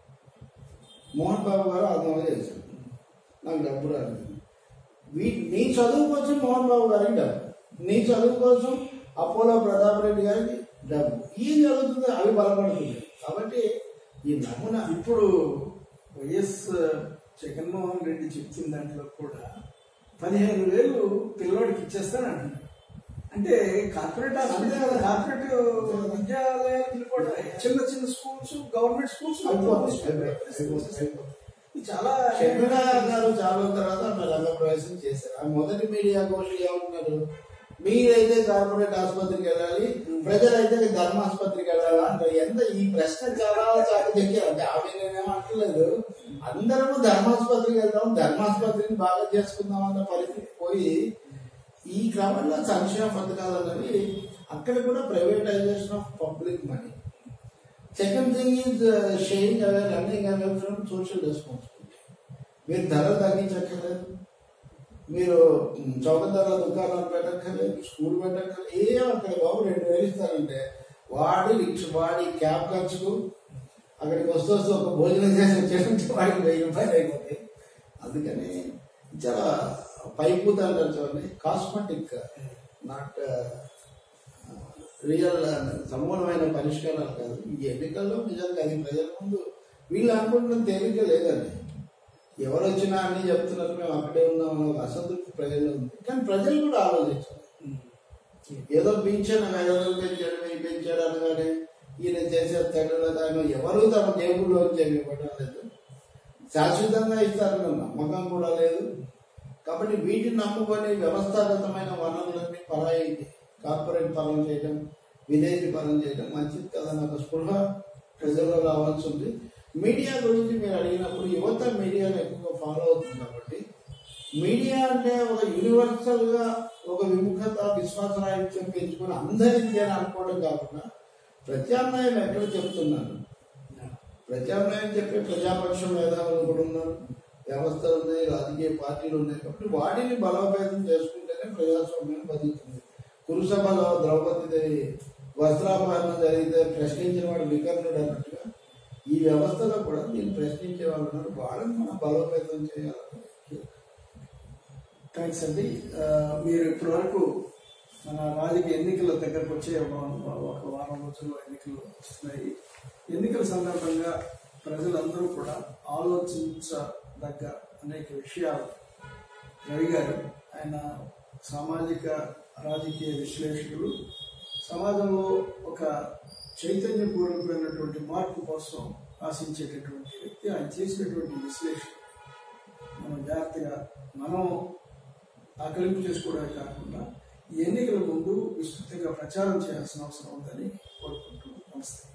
S2: మోహన్ బాబు గారు ఆందోళన చేశారు నాకు డబ్బు రాలేదు వీ నీ చదువు కోసం మోహన్ బాబు గారికి డబ్బు నీ చదువు కోసం అపోలో ప్రతాప్ రెడ్డి గారికి డబ్బు ఈ జరుగుతుంది అవి బలపడుతుంది కాబట్టి ఈ నమూనా
S3: ఇప్పుడు వైఎస్ జగన్మోహన్ రెడ్డి చెప్పిన దాంట్లో కూడా పదిహేను వేలు పిల్లోడికి ఇచ్చేస్తానంటున్నాడు అంటే కార్పొరేట్ హాస్పిటల్
S2: అంతే కదా.
S3: కార్పొరేట్ విద్యాలయాలు కూడా చిన్న చిన్న స్కూల్స్ గవర్నమెంట్ స్కూల్స్
S2: అయిపోతుంది, అయిపోతుంది, అయిపోతుంది, అయిపోతుంది.
S3: ఇది చాలా
S2: షర్మిల గారు చాలా తర్వాత ఆమె రంగ ప్రవేశం చేశారు ఆ మొదటి మీడియా గోష్ఠి ఏమంటున్నారు మీరైతే కార్పొరేట్ ఆసుపత్రికి వెళ్ళాలి ప్రజలైతే ధర్మ ఆసుపత్రికి వెళ్ళాలి అంటారు ఎంత ఈ ప్రశ్న చాలా చాలా దగ్గర అంటే ఆమె నేనేమంటలేదు అందరము ధర్మాసుపత్రికి వెళ్దాం ధర్మాసుపత్రిని బాగా చేసుకుందాం అన్న పరిస్థితి పోయి ఈ క్రమంలో సంక్షేమ పథకాలు అనేవి అక్కడ కూడా privatisation of public money second thing is sharing అవే రన్నింగ్ అవే ఫ్రమ్ సోషల్ రెస్పాన్సిబిలిటీ మీరు ధరలు తగ్గించక్కర్లేదు మీరు మ్, చౌక ధరల దుకాణాలు పెట్టక్కర్లేదు స్కూల్ పెట్టక్కర్లేదు ఏం అక్కడ బాబు రెండు వేలు ఇస్తారంటే వాడి రిక్ష వాడి క్యాబ్ ఖర్చుకు అక్కడికి వస్తూ వస్తూ ఒక భోజనం చేసి వచ్చేటంటే వాడికి వెయ్యి రూపాయలు అయిపోతాయి అందుకని చాలా పైపూత అంటారు చూడండి కాస్మెటిక్ నాట్ రియల్ సమూలమైన పరిష్కారాలు కాదు ఈ ఎన్నికల్లో నిజంగా అది ప్రజల ముందు వీళ్ళు అనుకుంటున్న తేలిక లేదండి ఎవరు వచ్చినా అన్ని చెప్తున్నారు మేము అక్కడే ఉన్నాం అనే ఒక అసంతృప్తి ప్రజల్లో ఉంది కానీ ప్రజలు కూడా ఆలోచించాలి ఏదో పింఛన్ ఐదు వందలు పెంచాడు వెయ్యి పెంచాడు అనగానే ఈయన చేసేస్తాడు లేదా ఆయన ఎవరు తమ జేబుల్లో వచ్చేవి ఇవ్వడం లేదు శాశ్వతంగా ఇస్తారన్న నమ్మకం కూడా లేదు కాబట్టి వీటిని నమ్ముకొని వ్యవస్థాగతమైన వనరులన్నీ పరాయి కార్పొరేట్ పరం చేయడం విదేశీ పరం చేయడం మంచిది కదని ఒక స్పృహ ప్రజల్లో రావాల్సి ఉంది మీడియా గురించి మీరు అడిగినప్పుడు యువత మీడియాను ఎక్కువగా ఫాలో అవుతుంది కాబట్టి మీడియా అంటే ఒక యూనివర్సల్ గా ఒక విముఖత విశ్వాసరాహిత్యం పెంచుకుని అందరికీ అని అనుకోవడం కాకుండా ప్రత్యామ్నాయం ఎక్కడ చెప్తున్నాను ప్రత్యామ్నాయం చెప్పే ప్రజాపక్షం మేధావులు కూడా ఉన్నారు వ్యవస్థలు ఉన్నాయి రాజకీయ పార్టీలు ఉన్నాయి కాబట్టి వాటిని బలోపేతం చేసుకుంటేనే ప్రజాస్వామ్యం బతుకుతుంది కురుసభలో ద్రౌపది దేవి వస్త్రాపహరణ జరిగితే ప్రశ్నించిన వాడు వికర్ణుడు అన్నట్టుగా ఈ వ్యవస్థలో కూడా దీన్ని ప్రశ్నించే వాళ్ళు ఉన్నారు వాళ్ళని మనం బలోపేతం చేయాలి
S3: థ్యాంక్స్ అండి ఆ, మీరు ఇప్పటి వరకు మన రాజకీయ ఎన్నికల దగ్గరకు వచ్చే ఒక ఒక వారం రోజుల్లో ఎన్నికలు వస్తున్నాయి ఎన్నికల సందర్భంగా ప్రజలందరూ కూడా ఆలోచించదగ్గ అనేక విషయాలు రవి గారు ఆయన సామాజిక రాజకీయ విశ్లేషకులు సమాజంలో ఒక చైతన్యపూర్వకమైనటువంటి మార్పు కోసం ఆశించేటటువంటి వ్యక్తి ఆయన చేసినటువంటి విశ్లేషణ మనం జాగ్రత్తగా మనం ఆకలింపు చేసుకోవడమే కాకుండా ఈ ఎన్నికల ముందు విస్తృతంగా ప్రచారం చేయాల్సిన అవసరం ఉందని కోరుకుంటూ నమస్తే